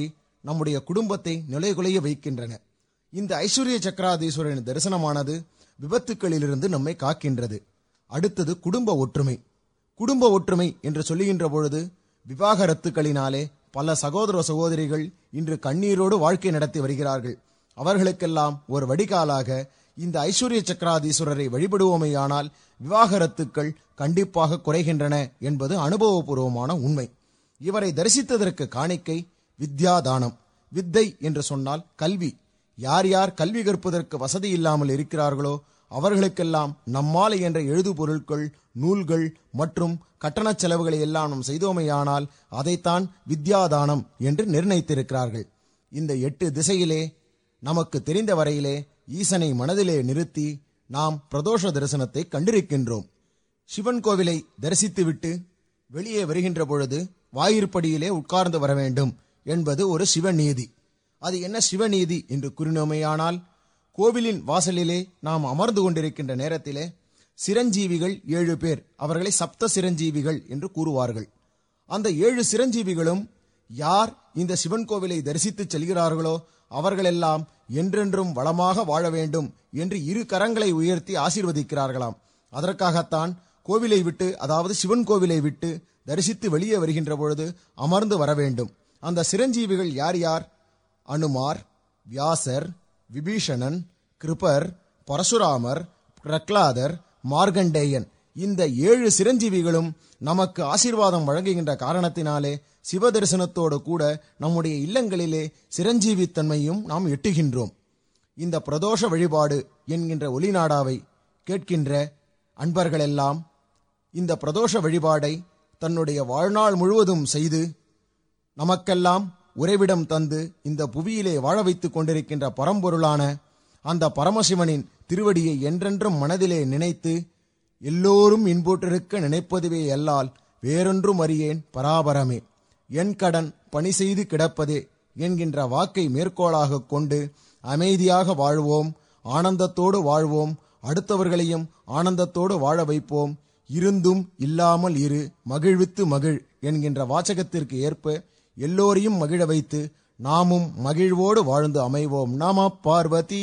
நம்முடைய குடும்பத்தை நிலைகுலைய வைக்கின்றன இந்த ஐஸ்வர்ய சக்கராதீஸ்வரன் தரிசனமானது விபத்துக்களிலிருந்து நம்மை காக்கின்றது அடுத்தது குடும்ப ஒற்றுமை குடும்ப ஒற்றுமை என்று சொல்லுகின்ற பொழுது விவாகரத்துக்களினாலே பல சகோதர சகோதரிகள் இன்று கண்ணீரோடு வாழ்க்கை நடத்தி வருகிறார்கள் அவர்களுக்கெல்லாம் ஒரு வடிகாலாக இந்த ஐஸ்வர்ய சக்கராதீஸ்வரரை வழிபடுவோமேயானால் விவாகரத்துக்கள் கண்டிப்பாக குறைகின்றன என்பது அனுபவபூர்வமான உண்மை இவரை தரிசித்ததற்கு காணிக்கை வித்யாதானம் வித்தை என்று சொன்னால் கல்வி யார் யார் கல்வி கற்பதற்கு வசதி இல்லாமல் இருக்கிறார்களோ அவர்களுக்கெல்லாம் நம்மால் என்ற எழுது பொருட்கள் நூல்கள் மற்றும் கட்டணச் செலவுகளை எல்லாம் நாம் செய்தோமையானால் அதைத்தான் வித்யாதானம் என்று நிர்ணயித்திருக்கிறார்கள் இந்த எட்டு திசையிலே நமக்கு தெரிந்த வரையிலே ஈசனை மனதிலே நிறுத்தி நாம் பிரதோஷ தரிசனத்தை கண்டிருக்கின்றோம் சிவன் கோவிலை தரிசித்துவிட்டு வெளியே வருகின்ற பொழுது வாயிற்படியிலே உட்கார்ந்து வர வேண்டும் என்பது ஒரு சிவநீதி அது என்ன சிவநீதி என்று கூறினோமேயானால் கோவிலின் வாசலிலே நாம் அமர்ந்து கொண்டிருக்கின்ற நேரத்திலே சிரஞ்சீவிகள் ஏழு பேர் அவர்களை சப்த சிரஞ்சீவிகள் என்று கூறுவார்கள் அந்த ஏழு சிரஞ்சீவிகளும் யார் இந்த சிவன் கோவிலை தரிசித்து செல்கிறார்களோ அவர்களெல்லாம் என்றென்றும் வளமாக வாழ வேண்டும் என்று இரு கரங்களை உயர்த்தி ஆசீர்வதிக்கிறார்களாம் அதற்காகத்தான் கோவிலை விட்டு அதாவது சிவன் கோவிலை விட்டு தரிசித்து வெளியே வருகின்ற பொழுது அமர்ந்து வர வேண்டும் அந்த சிரஞ்சீவிகள் யார் யார் அனுமார் வியாசர் விபீஷணன் கிருபர் பரசுராமர் பிரக்லாதர் மார்கண்டேயன் இந்த ஏழு சிரஞ்சீவிகளும் நமக்கு ஆசீர்வாதம் வழங்குகின்ற காரணத்தினாலே சிவ தரிசனத்தோடு கூட நம்முடைய இல்லங்களிலே சிரஞ்சீவித்தன்மையும் நாம் எட்டுகின்றோம் இந்த பிரதோஷ வழிபாடு என்கின்ற ஒளிநாடாவை கேட்கின்ற அன்பர்களெல்லாம் இந்த பிரதோஷ வழிபாடை தன்னுடைய வாழ்நாள் முழுவதும் செய்து நமக்கெல்லாம் உறைவிடம் தந்து இந்த புவியிலே வாழ வைத்துக் கொண்டிருக்கின்ற பரம்பொருளான அந்த பரமசிவனின் திருவடியை என்றென்றும் மனதிலே நினைத்து எல்லோரும் இன்புற்றிருக்க நினைப்பதுவே அல்லால் வேறொன்றும் அறியேன் பராபரமே என் கடன் பணி செய்து கிடப்பதே என்கின்ற வாக்கை மேற்கோளாக கொண்டு அமைதியாக வாழ்வோம் ஆனந்தத்தோடு வாழ்வோம் அடுத்தவர்களையும் ஆனந்தத்தோடு வாழ வைப்போம் இருந்தும் இல்லாமல் இரு மகிழ்வித்து மகிழ் என்கின்ற வாசகத்திற்கு ஏற்ப எல்லோரையும் மகிழ வைத்து நாமும் மகிழ்வோடு வாழ்ந்து அமைவோம் நம பார்வதி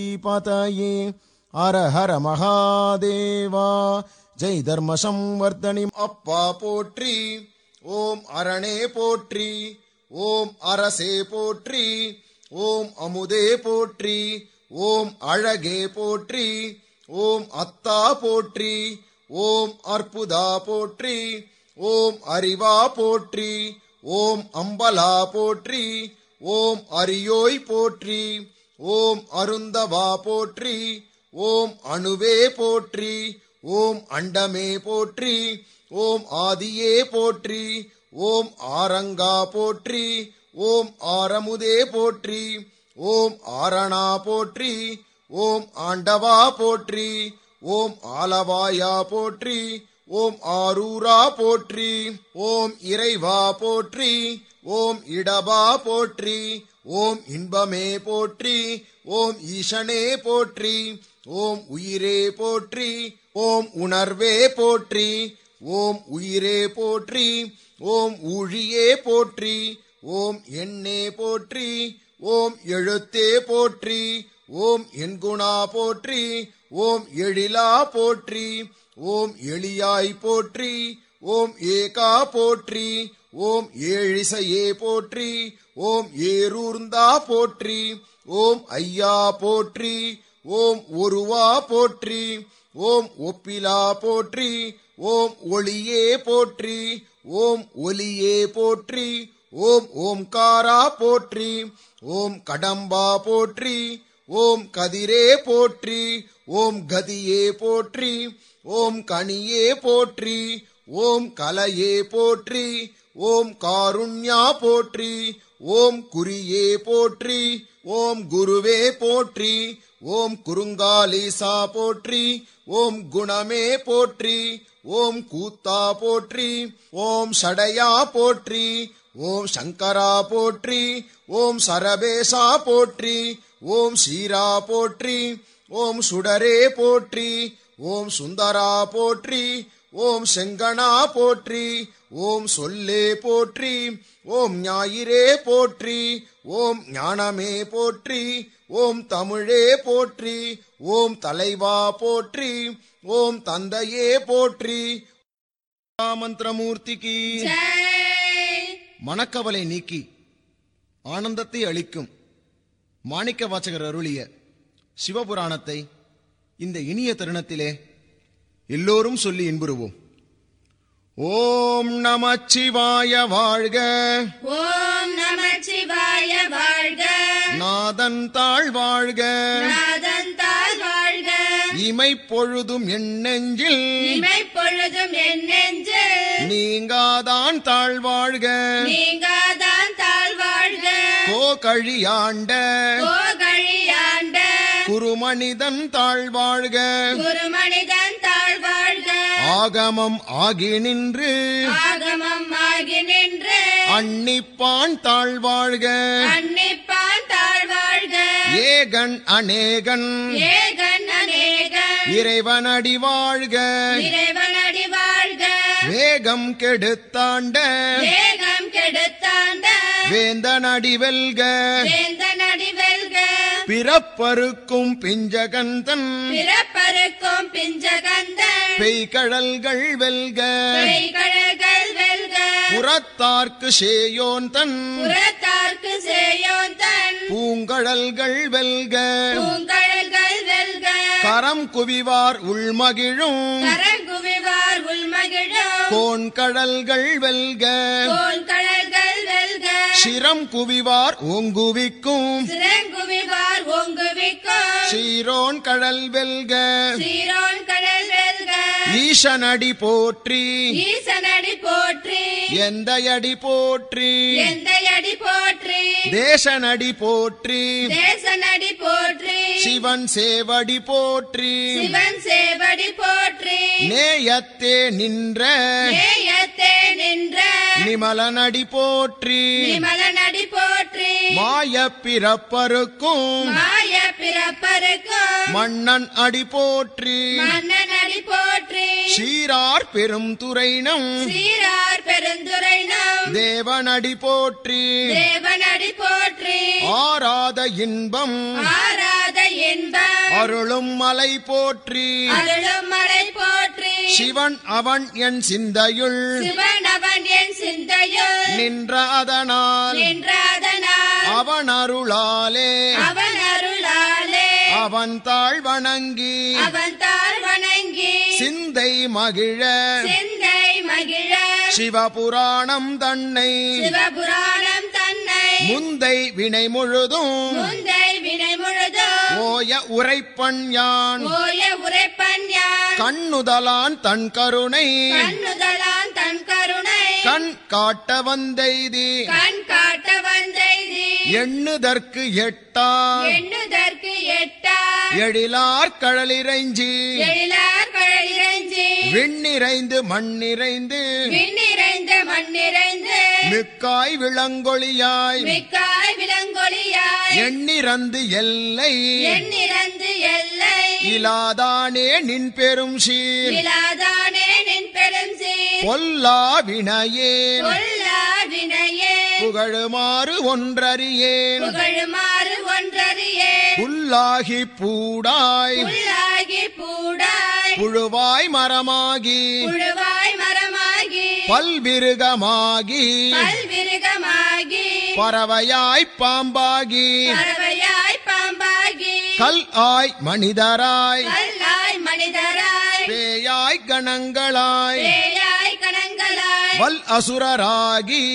பதயே ஹர ஹர மகாதேவா ஜெய் தர்ம சம்வர்த்தனி அப்பா போற்றி ஓம் அரணே போற்றி ஓம் அரசே போற்றி ஓம் அமுதே போற்றி ஓம் அழகே போற்றி ஓம் அத்தா போற்றி ஓம் அற்புதா போற்றி ஓம் அறிவா போற்றி ஓம் அம்பலா போற்றி ஓம் அரியோய் போற்றி ஓம் அருந்தவா போற்றி ஓம் அணுவே போற்றி ஓம் அண்டமே போற்றி ஓம் ஆதியே போற்றி ஓம் ஆரங்கா போற்றி ஓம் ஆரமுதே போற்றி ஓம் ஆரணா போற்றி ஓம் ஆண்டவா போற்றி ஓம் ஆலவாயா போற்றி ஓம் ஆரூரா போற்றி ஓம் இறைவா போற்றி ஓம் இடபா போற்றி ஓம் இன்பமே போற்றி ஓம் ஈசனே போற்றி ஓம் உயிரே போற்றி ஓம் உணர்வே போற்றி ஓம் உயிரே போற்றி ஓம் ஊழியே போற்றி ஓம் எண்ணே போற்றி ஓம் எழுத்தே போற்றி ஓம் என்குணா போற்றி ஓம் எழிலா போற்றி ஓம் எளியாய் போற்றி ஓம் ஏகா போற்றி ஓம் ஏழிசையே போற்றி ஓம் ஏரூர்ந்தா போற்றி ஓம் ஐயா போற்றி ஓம் ஒருவா போற்றி ஓம் ஒப்பிலா போற்றி ஓம் ஒளியே போற்றி ஓம் ஒலியே போற்றி ஓம் ஓம்காரா போற்றி ஓம் கடம்பா போற்றி ஓம் கதிரே போற்றி ஓம் கதியே போற்றி ஓம் கனியே போற்றி ஓம் கலையே போற்றி ஓம் காருண்யா போற்றி ஓம் குறியே போற்றி ஓம் குருவே போற்றி ஓம் குறுங்காலீசா போற்றி ஓம் குணமே போற்றி ஓம் கூத்தா போற்றி ஓம் சடையா போற்றி ஓம் சங்கரா போற்றி ஓம் சரபேசா போற்றி ஓம் சீரா போற்றி ஓம் சுடரே போற்றி ஓம் சுந்தரா போற்றி ஓம் செங்கணா போற்றி ஓம் சொல்லே போற்றி ஓம் ஞாயிறே போற்றி ஓம் ஞானமே போற்றி ஓம் தமிழே போற்றி ஓம் தலைவா போற்றி ஓம் தந்தையே போற்றி மந்திரமூர்த்திக்கு ஜெய் மனக்கவலை நீக்கி ஆனந்தத்தை அளிக்கும் மாணிக்க வாசகர் அருளிய சிவபுராணத்தை இந்த இனிய தருணத்திலே எல்லோரும் சொல்லி இன்புறுவோம் ஓம் நமச்சிவாய வாழ்க ஓம் நமச்சிவாய வாழ்க நாதன் தாழ் வாழ்க நாதன் தாழ் வாழ்க இமை பொழுதும் எண்ணெஞ்சில் இமை பொழுதும் என் நெஞ்சில் நீங்காதான் தாழ் வாழ்க நீங்காதான் தாழ் வாழ்க கோ கழியாண்ட கோகழியாண்ட குருமனிதன் தாழ் வாழ்க குருமனிதன் தாழ் வாழ்க ஆகமம் ஆகி நின்று ஆகமம் ஆகி நின்று அன்னிப்பான் தாழ் வாழ்க அன்னிப்பான் தாழ் வாழ்க ஏகன் அநேகன் ஏகன் அநேகன் இறைவனடி வாழ்க இறைவனடி வாழ்க வேகம் கெடுத்தாண்ட வேகம் கெடுத்தாண்ட வேந்தனடி வெல்க வேந்தனடி வெல்க பிறப்பருக்கும் பிஞ்சகந்தன் பிறப்பருக்கும் பிஞ்சகந்தன் பெய்கழல்கள் வெல்க கைகழல்கள் வெல்க புறத்தார்க்கு சேயோன் தன் புறத்தார்க்கு சேயோன் தன் பூங்கழல்கள் வெல்க பூங்கழல்கள் வெல்க கரம் குவிவார் உள்மகிழும் கரங்குவிவார் உள்மகிழும் கோண்கடல்கள் வெல்க கோல்கழல்கள் வெல்க சிரம் குவிவார் ஓங்குவிக்கும் சிறங்குவிவார் ஓங்குவிக்கும் சீரோன் கடல் வெல்க சீரோன் கடல் வெல்க ஈசனடி போற்றி ஈசனடி போற்றி எந்தையடி போற்றி எந்த அடி போற்றி தேசனடி போற்றி தேசனடி போற்றி சிவன் சேவடி போற்றி சிவன் சேவடி போற்றி நேயத்தே நின்ற நேயத்தே நின்ற நிமலனடி போற்றி நிமலனடி போற்றி மாய பிறப்பருக்கும் மாய பிறப்பருக்கும் மன்னன் அடி போற்றி மன்னனடி போற்றி சீரார் பெரும் துறைனம் சீரார் பெருந்துரை நம் தேவனடி போற்றி தேவனடி போற்றி ஆராத இன்பம் ஆராத இன்பம் அருளும் மலை போற்றி அருளும் மலை போற்றி சிவன் அவன் என் சிந்தையுள் சிவன் அவன் என் சிந்தையுள் நின்ற அதனால் நின்றதனால் அவன் அருளாலே அவன் அருளாலே அவன் தாழ் வணங்கி அவன் தாழ் வணங்கி சிந்தை மகிழ சிந்தை மகிழ சிவபுராணம் தன்னை சிவபுராணம் தன்னை முந்தை வினை முழுதும் முந்தை வினை முழுதும் ஓய உரைப்பன் யான் ஓய உரைப்பன் யான் கண்ணுதலான் தன் கருணை கண்ணுதலான் தன் கருணை கண் காட்ட வந்தெய்தி கண் காட்ட வந்தெய்தி எண்ணுதற்கு எட்டா எண்ணுதற்கு எட்டா எழிலார் கடலிறைஞ்சி எழிலார் கழலிறைஞ்சி விண்ணிறைந்து மண்ணிறைந்து விண்ணிறைந்து மண்ணிறைந்து மிக்காய் விளங்கொழியாய் மிக்காய் விலங்கொலியாய் எண்ணிறந்து எல்லை எண்ணிறந்து எல்லை இலாதானே நின் பெரும் சீர் இலாதானே நின் பெரும் சீர் பொல்லா வினையேன் கொல்லா வினையே புகழுமாறு ஒன்றறியேன் புகழுமாறு ஒன்றறியே புல்லாகி பூடாய் புல்லாகி பூடாய் புழுவாய் மரமாகி புழுவாய் மரமாகி பல்விருகமாகி பல்விருகமாகி பறவையாய் பாம்பாகி பறவையாய் பாம்பாகி கல் ஆய் மனிதராய் கல்லாய் மனிதராய் பேயாய் கணங்களாய் பேயாய் கணங்களாய் வல் அசுரராகி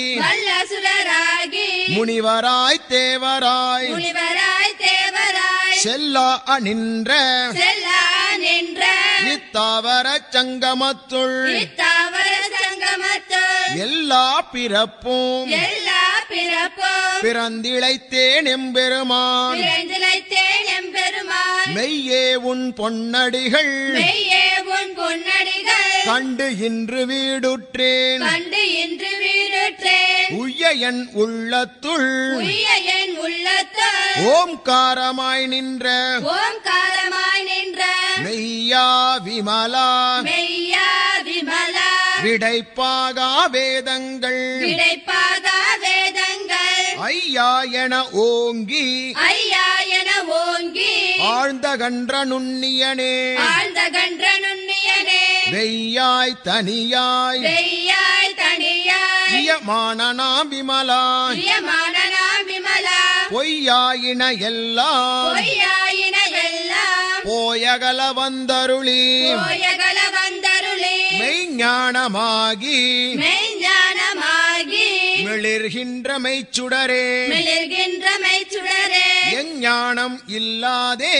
வல்லசுரராகி முனிவராய் தேவராய் முனிவராய் தேவராய் செல்லா அநின்ற செல்லா நின்ற இத்தாவர சங்கமத்துள் இத்தாவர சங்கமத்துள் எல்லா பிறப்பும் எல்லா பிறப்பும் பிறந்திழைத்தேன் எம்பெருமான் பிறந்திழைத்தேன் எம்பெருமான் மெய்யே உன் பொன்னடிகள் மெய்யே உன் பொன்னடிகள் கண்டு இன்று வீடுற்றேன் கண்டு இன்று வீடுற்றேன் உய்ய என் உள்ளத்துள் உய்ய என் உள்ளத்துள் ஓம்காரமாய் நின்ற ஓம்காரமாய் நின்ற மெய்யா விமலா மெய்யா விமலா விடைப்பாகா வேதங்கள் விடைப்பாக வேதங்கள் ஐயா என ஓங்கி ஐயா என ஓங்கி ஆழ்ந்த கன்ற நுண்ணியனே ஆழ்ந்த கன்ற நுண்ணியனே வெய்யாய் தனியாய் வெய்யாய் தனியாய் பிரியமானனா விமலா பிரியமானனா விமலா பொய்யாயின எல்லாம் பொய்யாயின எல்லாம் போயகல வந்தருளி போயகல வந்தருளே மெய்ஞானமாகி மெய்ஞானமாகி மிளிர்கின்ற மெய்ச்சுடரே மிளிர்கின்ற மெய்ச்சுடரே எஞ்ஞானம் இல்லாதே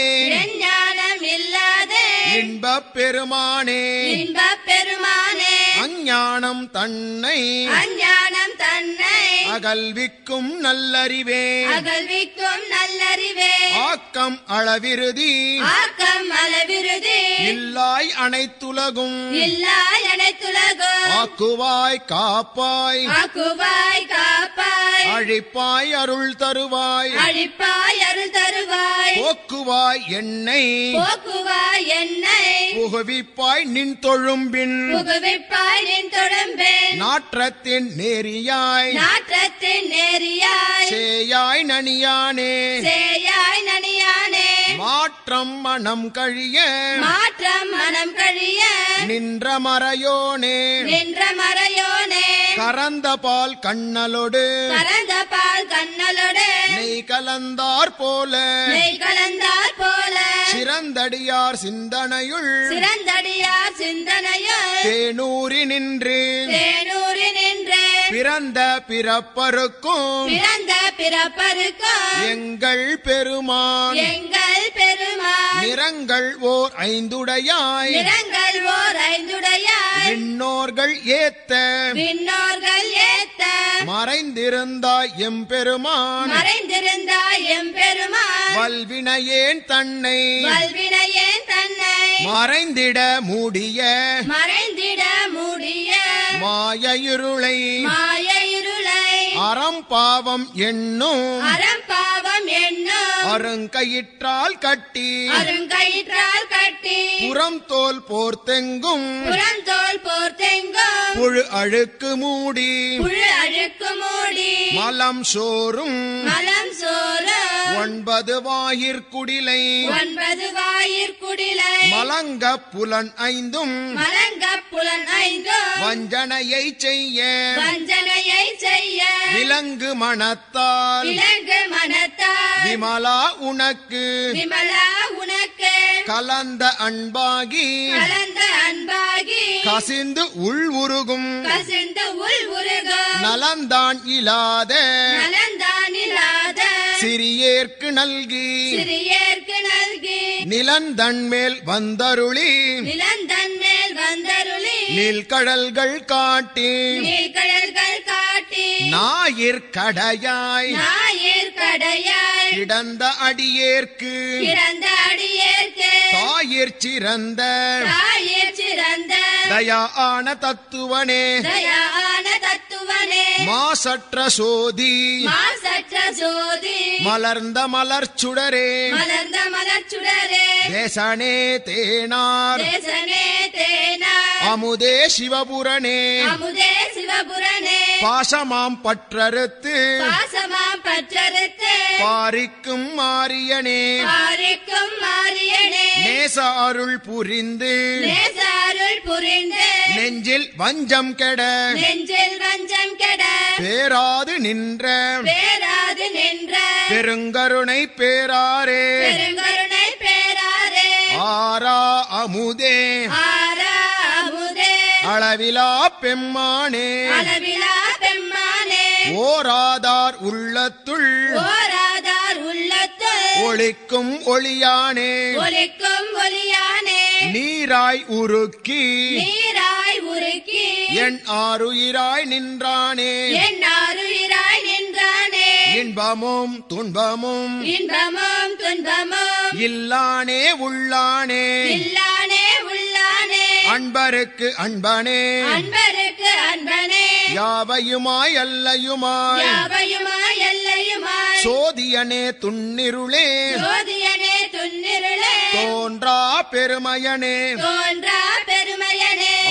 ஞானம் இல்லாதே இன்பப் பெருமானே இன்பப் பெருமானே அஞ்ஞானம் தன்னை அஞ்ஞானம் தன்னை அகல்விக்கும் நல்லறிவே அகழ்விக்கும் நல்லறிவே ஆக்கம் அளவிருதி ஆக்கம் அளவிருதி இல்லாய் அனைத்துலகும் இல்லாய் அனைத்துலகும் ஆக்குவாய் காப்பாய் ஆக்குவாய் காப்பாய் அழிப்பாய் அருள் தருவாய் அழிப்பாய் அருள் தருவாய் போக்குவாய் என்னை போக்குவாய் என்னை புகுவிப்பாய் நின் தொழும்பின் புகுவிப்பாய் நின் தொடம்பேன் நாற்றத்தின் நேரியாய் நாற்றத்தின் நேரியாய் சேயாய் நனியானே சேயாய் நனியானே மாற்றம் மனம் கழிய மாற்றம் மனம் கழிய நின்ற மறையோனே நின்ற மறையோனே கறந்த பால் கண்ணலொடு கறந்த பால் கண்ணலோடு நெய் கலந்தார் போல நெய் கலந்தார் போல சிறந்தடியார் சிந்தனையுள் சிறந்தடியார் சிந்தனையில் தேனூரி நின்று தேனூரி நின்று பிறந்த பிறப்பருக்கும் பிறந்த பிறப்பருக்கும் எங்கள் பெருமான் எங்கள் பெருமான் நிறங்கள் ஓர் ஐந்துடையாய் நிறங்கள் ஓர் ஐந்துடையாய் விண்ணோர்கள் ஏத்த விண்ணோர்கள் ஏத்த மறைந்திருந்தாய் எம்பெருமான் மறைந்திருந்தாய் எம்பெருமான் வல்வினையேன் தன்னை வல்வினையேன் தன்னை மறைந்திட மூடிய மறைந்திட மூடிய மாய இருளை மாய இருளை அறம் பாவம் என்னும் அறம்பாவம் என்னும் அருங்கயிற்றால் கட்டி அருங்கயிற்றால் கட்டி புறம் தோல் போர்த்தெங்கும் புறந்தோல் போர்த்தெங்கும் புழு அழுக்கு மூடி புழு அழுக்கு மூடி மலம் சோறும் மலம் சோறு ஒன்பது வாயிற்குடிலை ஒன்பது வாயிற்குடிலை மலங்க புலன் ஐந்தும் மலங்க புலன் ஐந்தும் வஞ்சனையை செய்ய வஞ்சனையை செய்ய விலங்கு மனத்தால் விலங்கு மனத்தால் விமலா உனக்கு விமலா உனக்கு கலந்த அன்பாகி கலந்த அன்பாகி கசிந்து உள் உருகும் கசிந்து உள் உருகும் நலந்தான் இலாத நலந்தானில்லாத சிறியேற்கு நல்கி சிறியேற்கு நல்கி நிலந்தன் மேல் வந்தருளி நிலந்தன் மேல் வந்தருளி நீல்கடல்கள் காட்டி நீழ்கடல்கள் காட்டி ஞாயிற்கடையாய் ஞாயிற் கடையாய் கிடந்த அடியேற்கு பிறந்த அடியேற்கு தாயிற் சிறந்த தாயிற் சிறந்த தயா ஆன தத்துவனே தயான தத்துவனே மாசற்ற சோதி மாசற்ற ஜோதி மலர்ந்த மலர்ச்சுடரே மலர்ந்த மலர்ச்சுடரே தேசனே தேனார் தேசனே தேனா அமுதே சிவபுரனே அமுதே சிவபுரனே பாசமாம் பற்றறுத்து பாசமாம் பற்றறுத்து பாரிக்கும் மாரியனே பாரிக்கும் மாரியனே நேச அருள் புரிந்து நேசாருள் புரிந்து நெஞ்சில் வஞ்சம் கெட நெஞ்சில் வஞ்சம் கெட பேராது நின்ற பேராது நின்ற பெருங்கருணை பேராரே பெருங்கருணை பேராரே ஆரா அமுதே ஆரா அமுதே அளவிலா பெம்மானே அளவிலா பெம்மானே ஓராதார் உள்ளத்துள் ஓராதார் உள்ளத்துள் ஒளிக்கும் ஒளியானே ஒலிக்கும் ஒலியானே நீராய் உருக்கி நீராய் உருக்கி என் ஆறுயிராய் நின்றானே என் ஆறுயிராய் நின்றானே இன்பமும் துன்பமும் இன்பமும் துன்பமும் இல்லானே உள்ளானே இல்லானே உள்ளானே அன்பருக்கு அன்பனே அன்பருக்கு அன்பனே யாவையுமாய் அல்லையுமாய் யாவையுமாய் எல்லையுமாய் சோதியனே துன்னிருளே ஜோதியனே துன்னிருளே தோன்றா பெருமையனே தோன்றா பெருமையனே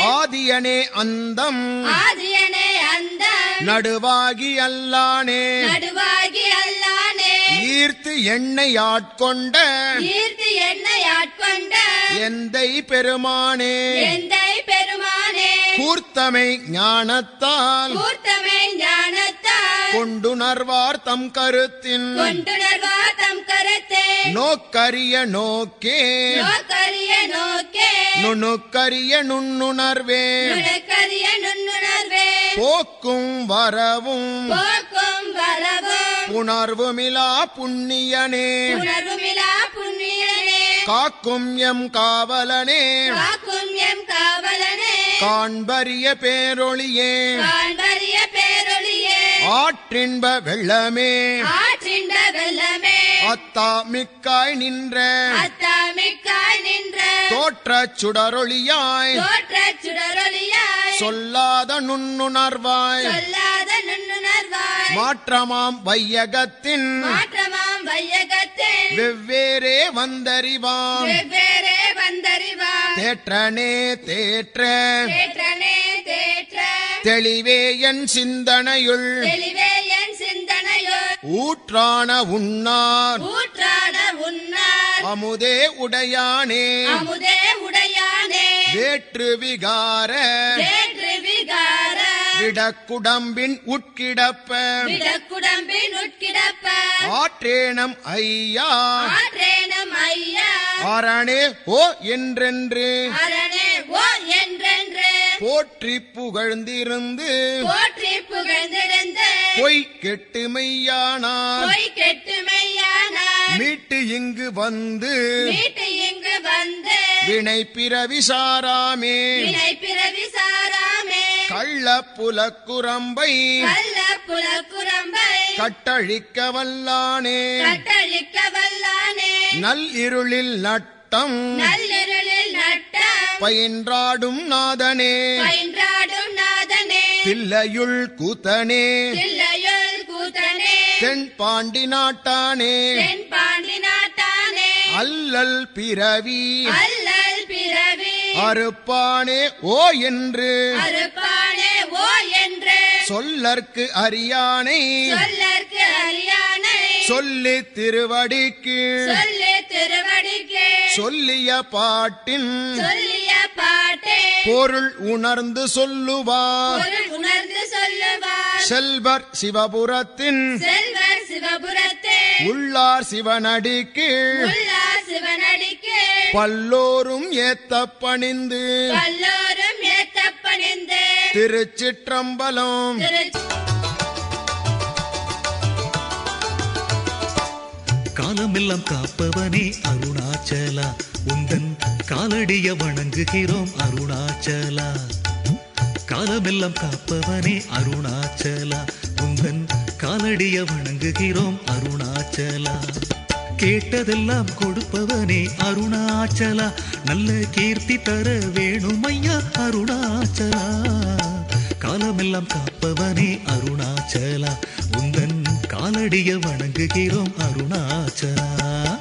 ஆதியனே அந்தம் ஆதியனே அந்த நடுவாகி அல்லானே நடுவாகி அல்லானே ஈர்த்து எண்ணெய் ஆட்கொண்ட ஈர்த்து என்னை ஆட்கொண்ட எந்தை பெருமானே எந்தை பெருமானே கூர்த்தமை ஞானத்தால் கூர்த்தமை ஞானத்தால் கொண்டுணர்வார் தம் கருத்தின் கொண்டுணர்வா தம் கருத்தே நோக்கரிய நோக்கே நோக்கரிய நோக்கே நுணுக்கரிய நுண்ணுணர்வே நுணக்கரிய நுண்ணுணர்வே போக்கும் வரவும் போக்கும் வரவும் புணர்வுமிலா புண்ணியனே உணர்வுமிலா புண்ணியனே காக்கும் எம் காவலனே காக்கும் எம் காவலனே காண்பரிய பேரொளியே காண்பரிய பேரொளியே ஆற்றின்ப வெள்ளமே ஆற்றிண்ட வெள்ளமே அத்தா மிக்காய் நின்ற அத்தாமிக்காய் நின்ற தோற்றச் சுடரொளியாய் தோற்றச் சுடரொளியாய் சொல்லாத நுண்ணுணர்வாய் சொல்லாத நுண்ணுணர்வாய் மாற்றமாம் வையகத்தின் மாற்றமாம் வையகத்தே வெவ்வேறே வந்தறிவாம் வெவ்வேறே வந்தறிவாய் தேற்றனே தேற்ற தேற்றனே தேற்ற தெளிவே என் சிந்தனையுள் தெளிவே என் சிந்தனையோ ஊற்றான உண்ணார் ஊற்றாட உன்னார் அமுதே உடையானே அமுதே உடையானே வேற்று விகார வேற்று விகார விடக்குடம்பின் உட்கிடப்ப விடக்குடம்பின் உட்கிடப்ப ஆற்றேனம் ஐயா ஆற்றேனும் ஐயா அரணே ஓ என்றென்று அரணே ஓ என்றென்று போற்றி புகழ்ந்திருந்து போற்றி புகழ்ந்திருந்து பொய் கெட்டு மெய்யானார் பொய் கெட்டுமையானார் மீட்டு இங்கு வந்து வீட்டு இங்கு வந்து வினை பிறவி சாராமே வினை பிறவி சாராமே கள்ள புலக்குரம்பை கள்ள புலக்குரம்பை கட்டழிக்க வல்லானே கட்டழிக்க வல்லானே நல் இருளில் நட்டம் நள்ளிருளில் நட்ட பயின்றாடும் நாதனே பயின்றாடும் நாதனே பிள்ளையுள் கூத்தனே தில்லையுள் கூத்தனே தென் பாண்டி நாட்டானே தென் பாண்டி நாட்டானே அல்லல் பிறவி அல்லல் பிறவி அறுப்பானே ஓ என்று அறுப்பானே ஓ என்று சொல்லற்கு அறியானை சொல்லற்கு அறியானை சொல்லி திருவடிக்கு சொல்லி திருவடிக்கு சொல்லிய பாட்டின் சொல்லிய பாட்டே பொருள் உணர்ந்து சொல்லுவார் பொருள் உணர்ந்து சொல்லுவார் செல்வர் சிவபுரத்தின் செல்வர் சிவபுரத்தே உள்ளார் சிவனடிக்கு உள்ளார் சிவனடிக்கு பல்லோரும் ஏத்த பணிந்து பல்லோரும் ஏத்தப்பணிந்து திருச்சிற்றம்பலம் திரு காலமெல்லாம் காப்பவனே அருணாச்சலா உந்தன் காலடிய வணங்குகிறோம் அருணாச்சலா காலமெல்லாம் காப்பவனே அருணாச்சலா உந்தன் காலடிய வணங்குகிறோம் அருணாச்சலா கேட்டதெல்லாம் கொடுப்பவனே அருணாச்சலா நல்ல கீர்த்தி தர வேணும் ஐயா அருணாச்சலா காலமெல்லாம் காப்பவனே அருணாச்சலா உந்தன் காலடிய வணங்குகிறோம் அருணாச்சலா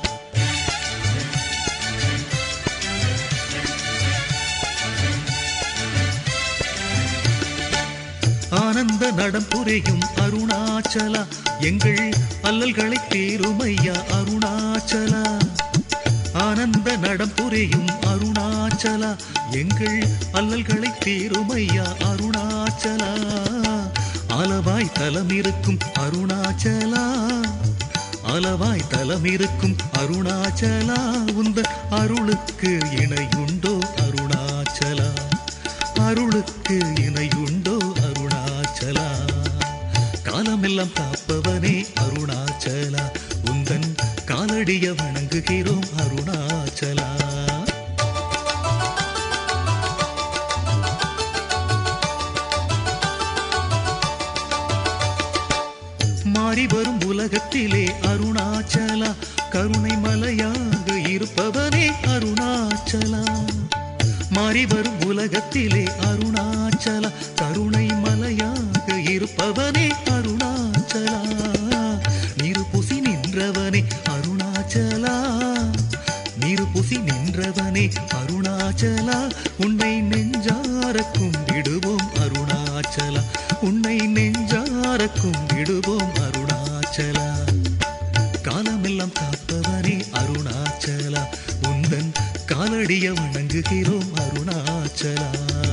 ஆனந்த நடம் புரியும் அருணாச்சலா எங்கள் அல்லல்களை தீருமையா அருணாச்சலா ஆனந்த நடம் புரியும் அருணாச்சலா எங்கள் அல்லல்களை தீருமையா அருணாச்சலா அளவாய் தலம் இருக்கும் அருணாச்சலா அளவாய் தலம் இருக்கும் அருணாச்சலா உந்த அருளுக்கு இணையுண்டோ அருணாச்சலா அருளுக்கு இணையுண்டோ அருணாச்சலா காலமெல்லாம் காப்பவனே அருணாச்சலா உந்தன் காலடிய வணங்குகிறோம் அருணாச்சலா மாறி வரும் உலகத்திலே அருணாச்சலா கருணை மலையாக இருப்பவனே அருணாச்சலா மாறி வரும் உலகத்திலே அருணாச்சலா கருணை மலையாக இருப்பவனே அருணாச்சலா நிருபுசி நின்றவனே அருணாச்சலா நிருபுசி நின்றவனே அருணாச்சலா உன்னை நெஞ்சார கும்பிடுவோம் அருணாச்சலா காலமெல்லாம் காப்பவனே அருணாச்சலா உந்தன் காலடிய வணங்குகிறோம் அருணாச்சலா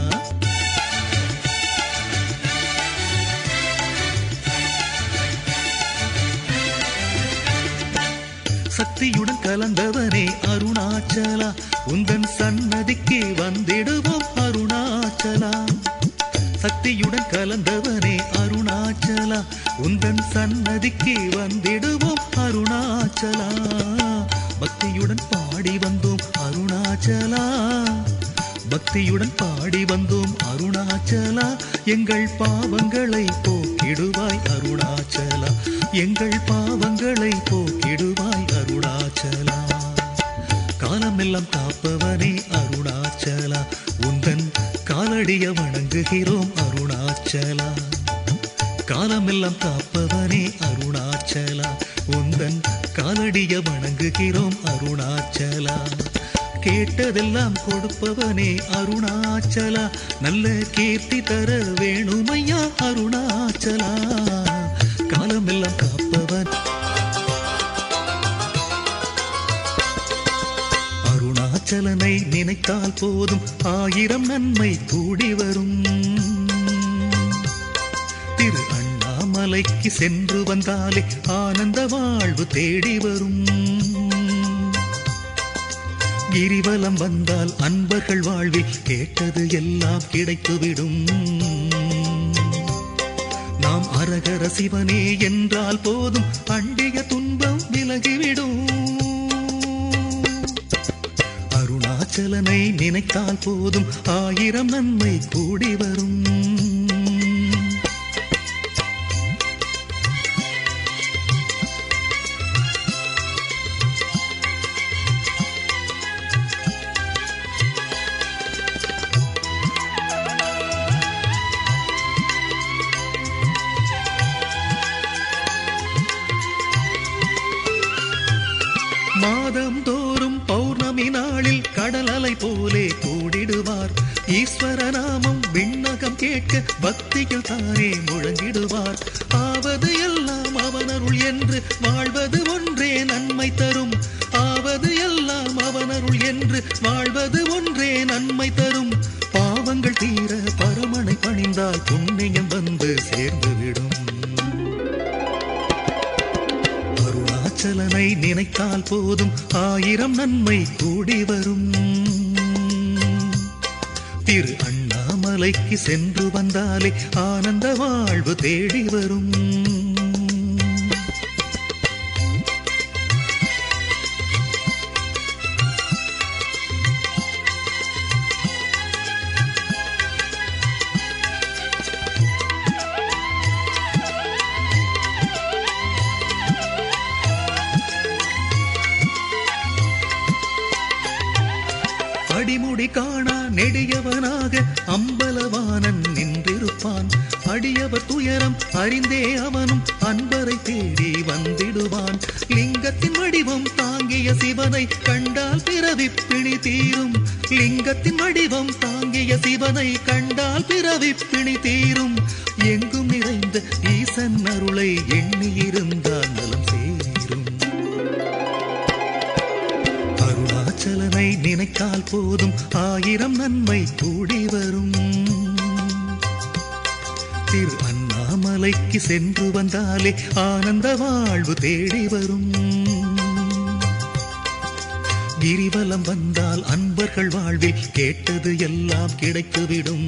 சக்தியுடன் கலந்தவனே அருணாச்சலா உந்தன் சன்னதிக்கு வந்திடுவோம் அருணாச்சலா சக்தியுடன் கலந்தவனே அருணாச்சலா உந்தன் சன்னதிக்கு வந்திடுவோம் அருணாச்சலா பக்தியுடன் பாடி வந்தோம் அருணாச்சலா பக்தியுடன் பாடி வந்தோம் அருணாச்சலா எங்கள் பாவங்களை போக்கிடுவாய் அருணாச்சலா எங்கள் பாவங்களை போக்கிடுவாய் அருணாச்சலா காலமெல்லாம் காப்பவனே அருணாச்சலா உந்தன் காலடிய வணங்குகிறோம் அருணாச்சலா காலமெல்லாம் காப்பவனே அருணாச்சலா உந்தன் காலடிய வணங்குகிறோம் அருணாச்சலா கேட்டதெல்லாம் கொடுப்பவனே அருணாச்சலா நல்ல கீர்த்தி தர வேணுமையா அருணாச்சலா காலமெல்லாம் காப்பவன் அருணாச்சலனை நினைத்தால் போதும் ஆயிரம் நன்மை கூடி வரும் திரு அண்ணாமலைக்கு சென்று வந்தாலே ஆனந்த வாழ்வு தேடி வரும் கிரிவலம் வந்தால் அன்பர்கள் வாழ்வில் கேட்டது எல்லாம் கிடைத்துவிடும் நாம் அரகர சிவனே என்றால் போதும் அண்டிய துன்பம் விலகிவிடும் அருணாச்சலனை நினைத்தால் போதும் ஆயிரம் நன்மை கூடி வரும் மாதம் தோறும் பௌர்ணமி நாளில் கடல் அலை போலே கூடிடுவார் ஈஸ்வர நாமம் விண்ணகம் கேட்க பக்தியில் தானே முழங்கிடுவார் ஆவது எல்லாம் அவனருள் என்று வாழ்வது ஒன்றே நன்மை தரும் ஆவது எல்லாம் அவனருள் என்று வாழ்வது ஒன்றே நன்மை தரும் பாவங்கள் தீர பரமனை பணிந்தால் புண்ணியம் வந்து சேர்ந்துவிடும் அருணாச்சலனை நினைத்தால் போதும் ஆயிரம் நன்மை கூடி வரும் திரு அண்ணாமலைக்கு சென்று வந்தாலே ஆனந்த வாழ்வு தேடி வரும் அடிமுடி காணா நெடியவனாக அம்பலவானன் நின்றிருப்பான் அடியவர் துயரம் அறிந்தே அவனும் அன்பரை தேடி வந்திடுவான் லிங்கத்தின் வடிவம் தாங்கிய சிவனை கண்டால் பிறவி பிணி தீரும் லிங்கத்தின் வடிவம் தாங்கிய சிவனை கண்டால் பிறவி பிணி தீரும் எங்கும் நிறைந்த ஈசன் அருளை எண்ணியிருந்தால் நலம் சேரும் அருணாச்சலனை நினைத்தால் போதும் ஆயிரம் நன்மை கூடி வரும் திரு அண்ணாமலைக்கு சென்று வந்தாலே ஆனந்த வாழ்வு தேடி வரும் கிரிவலம் வந்தால் அன்பர்கள் வாழ்வில் கேட்டது எல்லாம் கிடைத்துவிடும்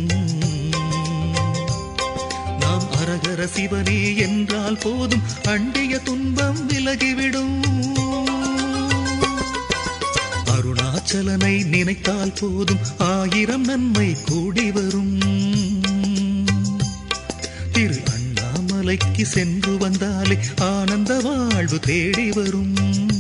நாம் அரகர சிவனே என்றால் போதும் அண்டிய துன்பம் விலகிவிடும் அருணாச்சலனை நினைத்தால் போதும் ஆயிரம் நன்மை கூடி வரும் திரு அண்ணாமலைக்கு சென்று வந்தாலே ஆனந்த வாழ்வு தேடி வரும்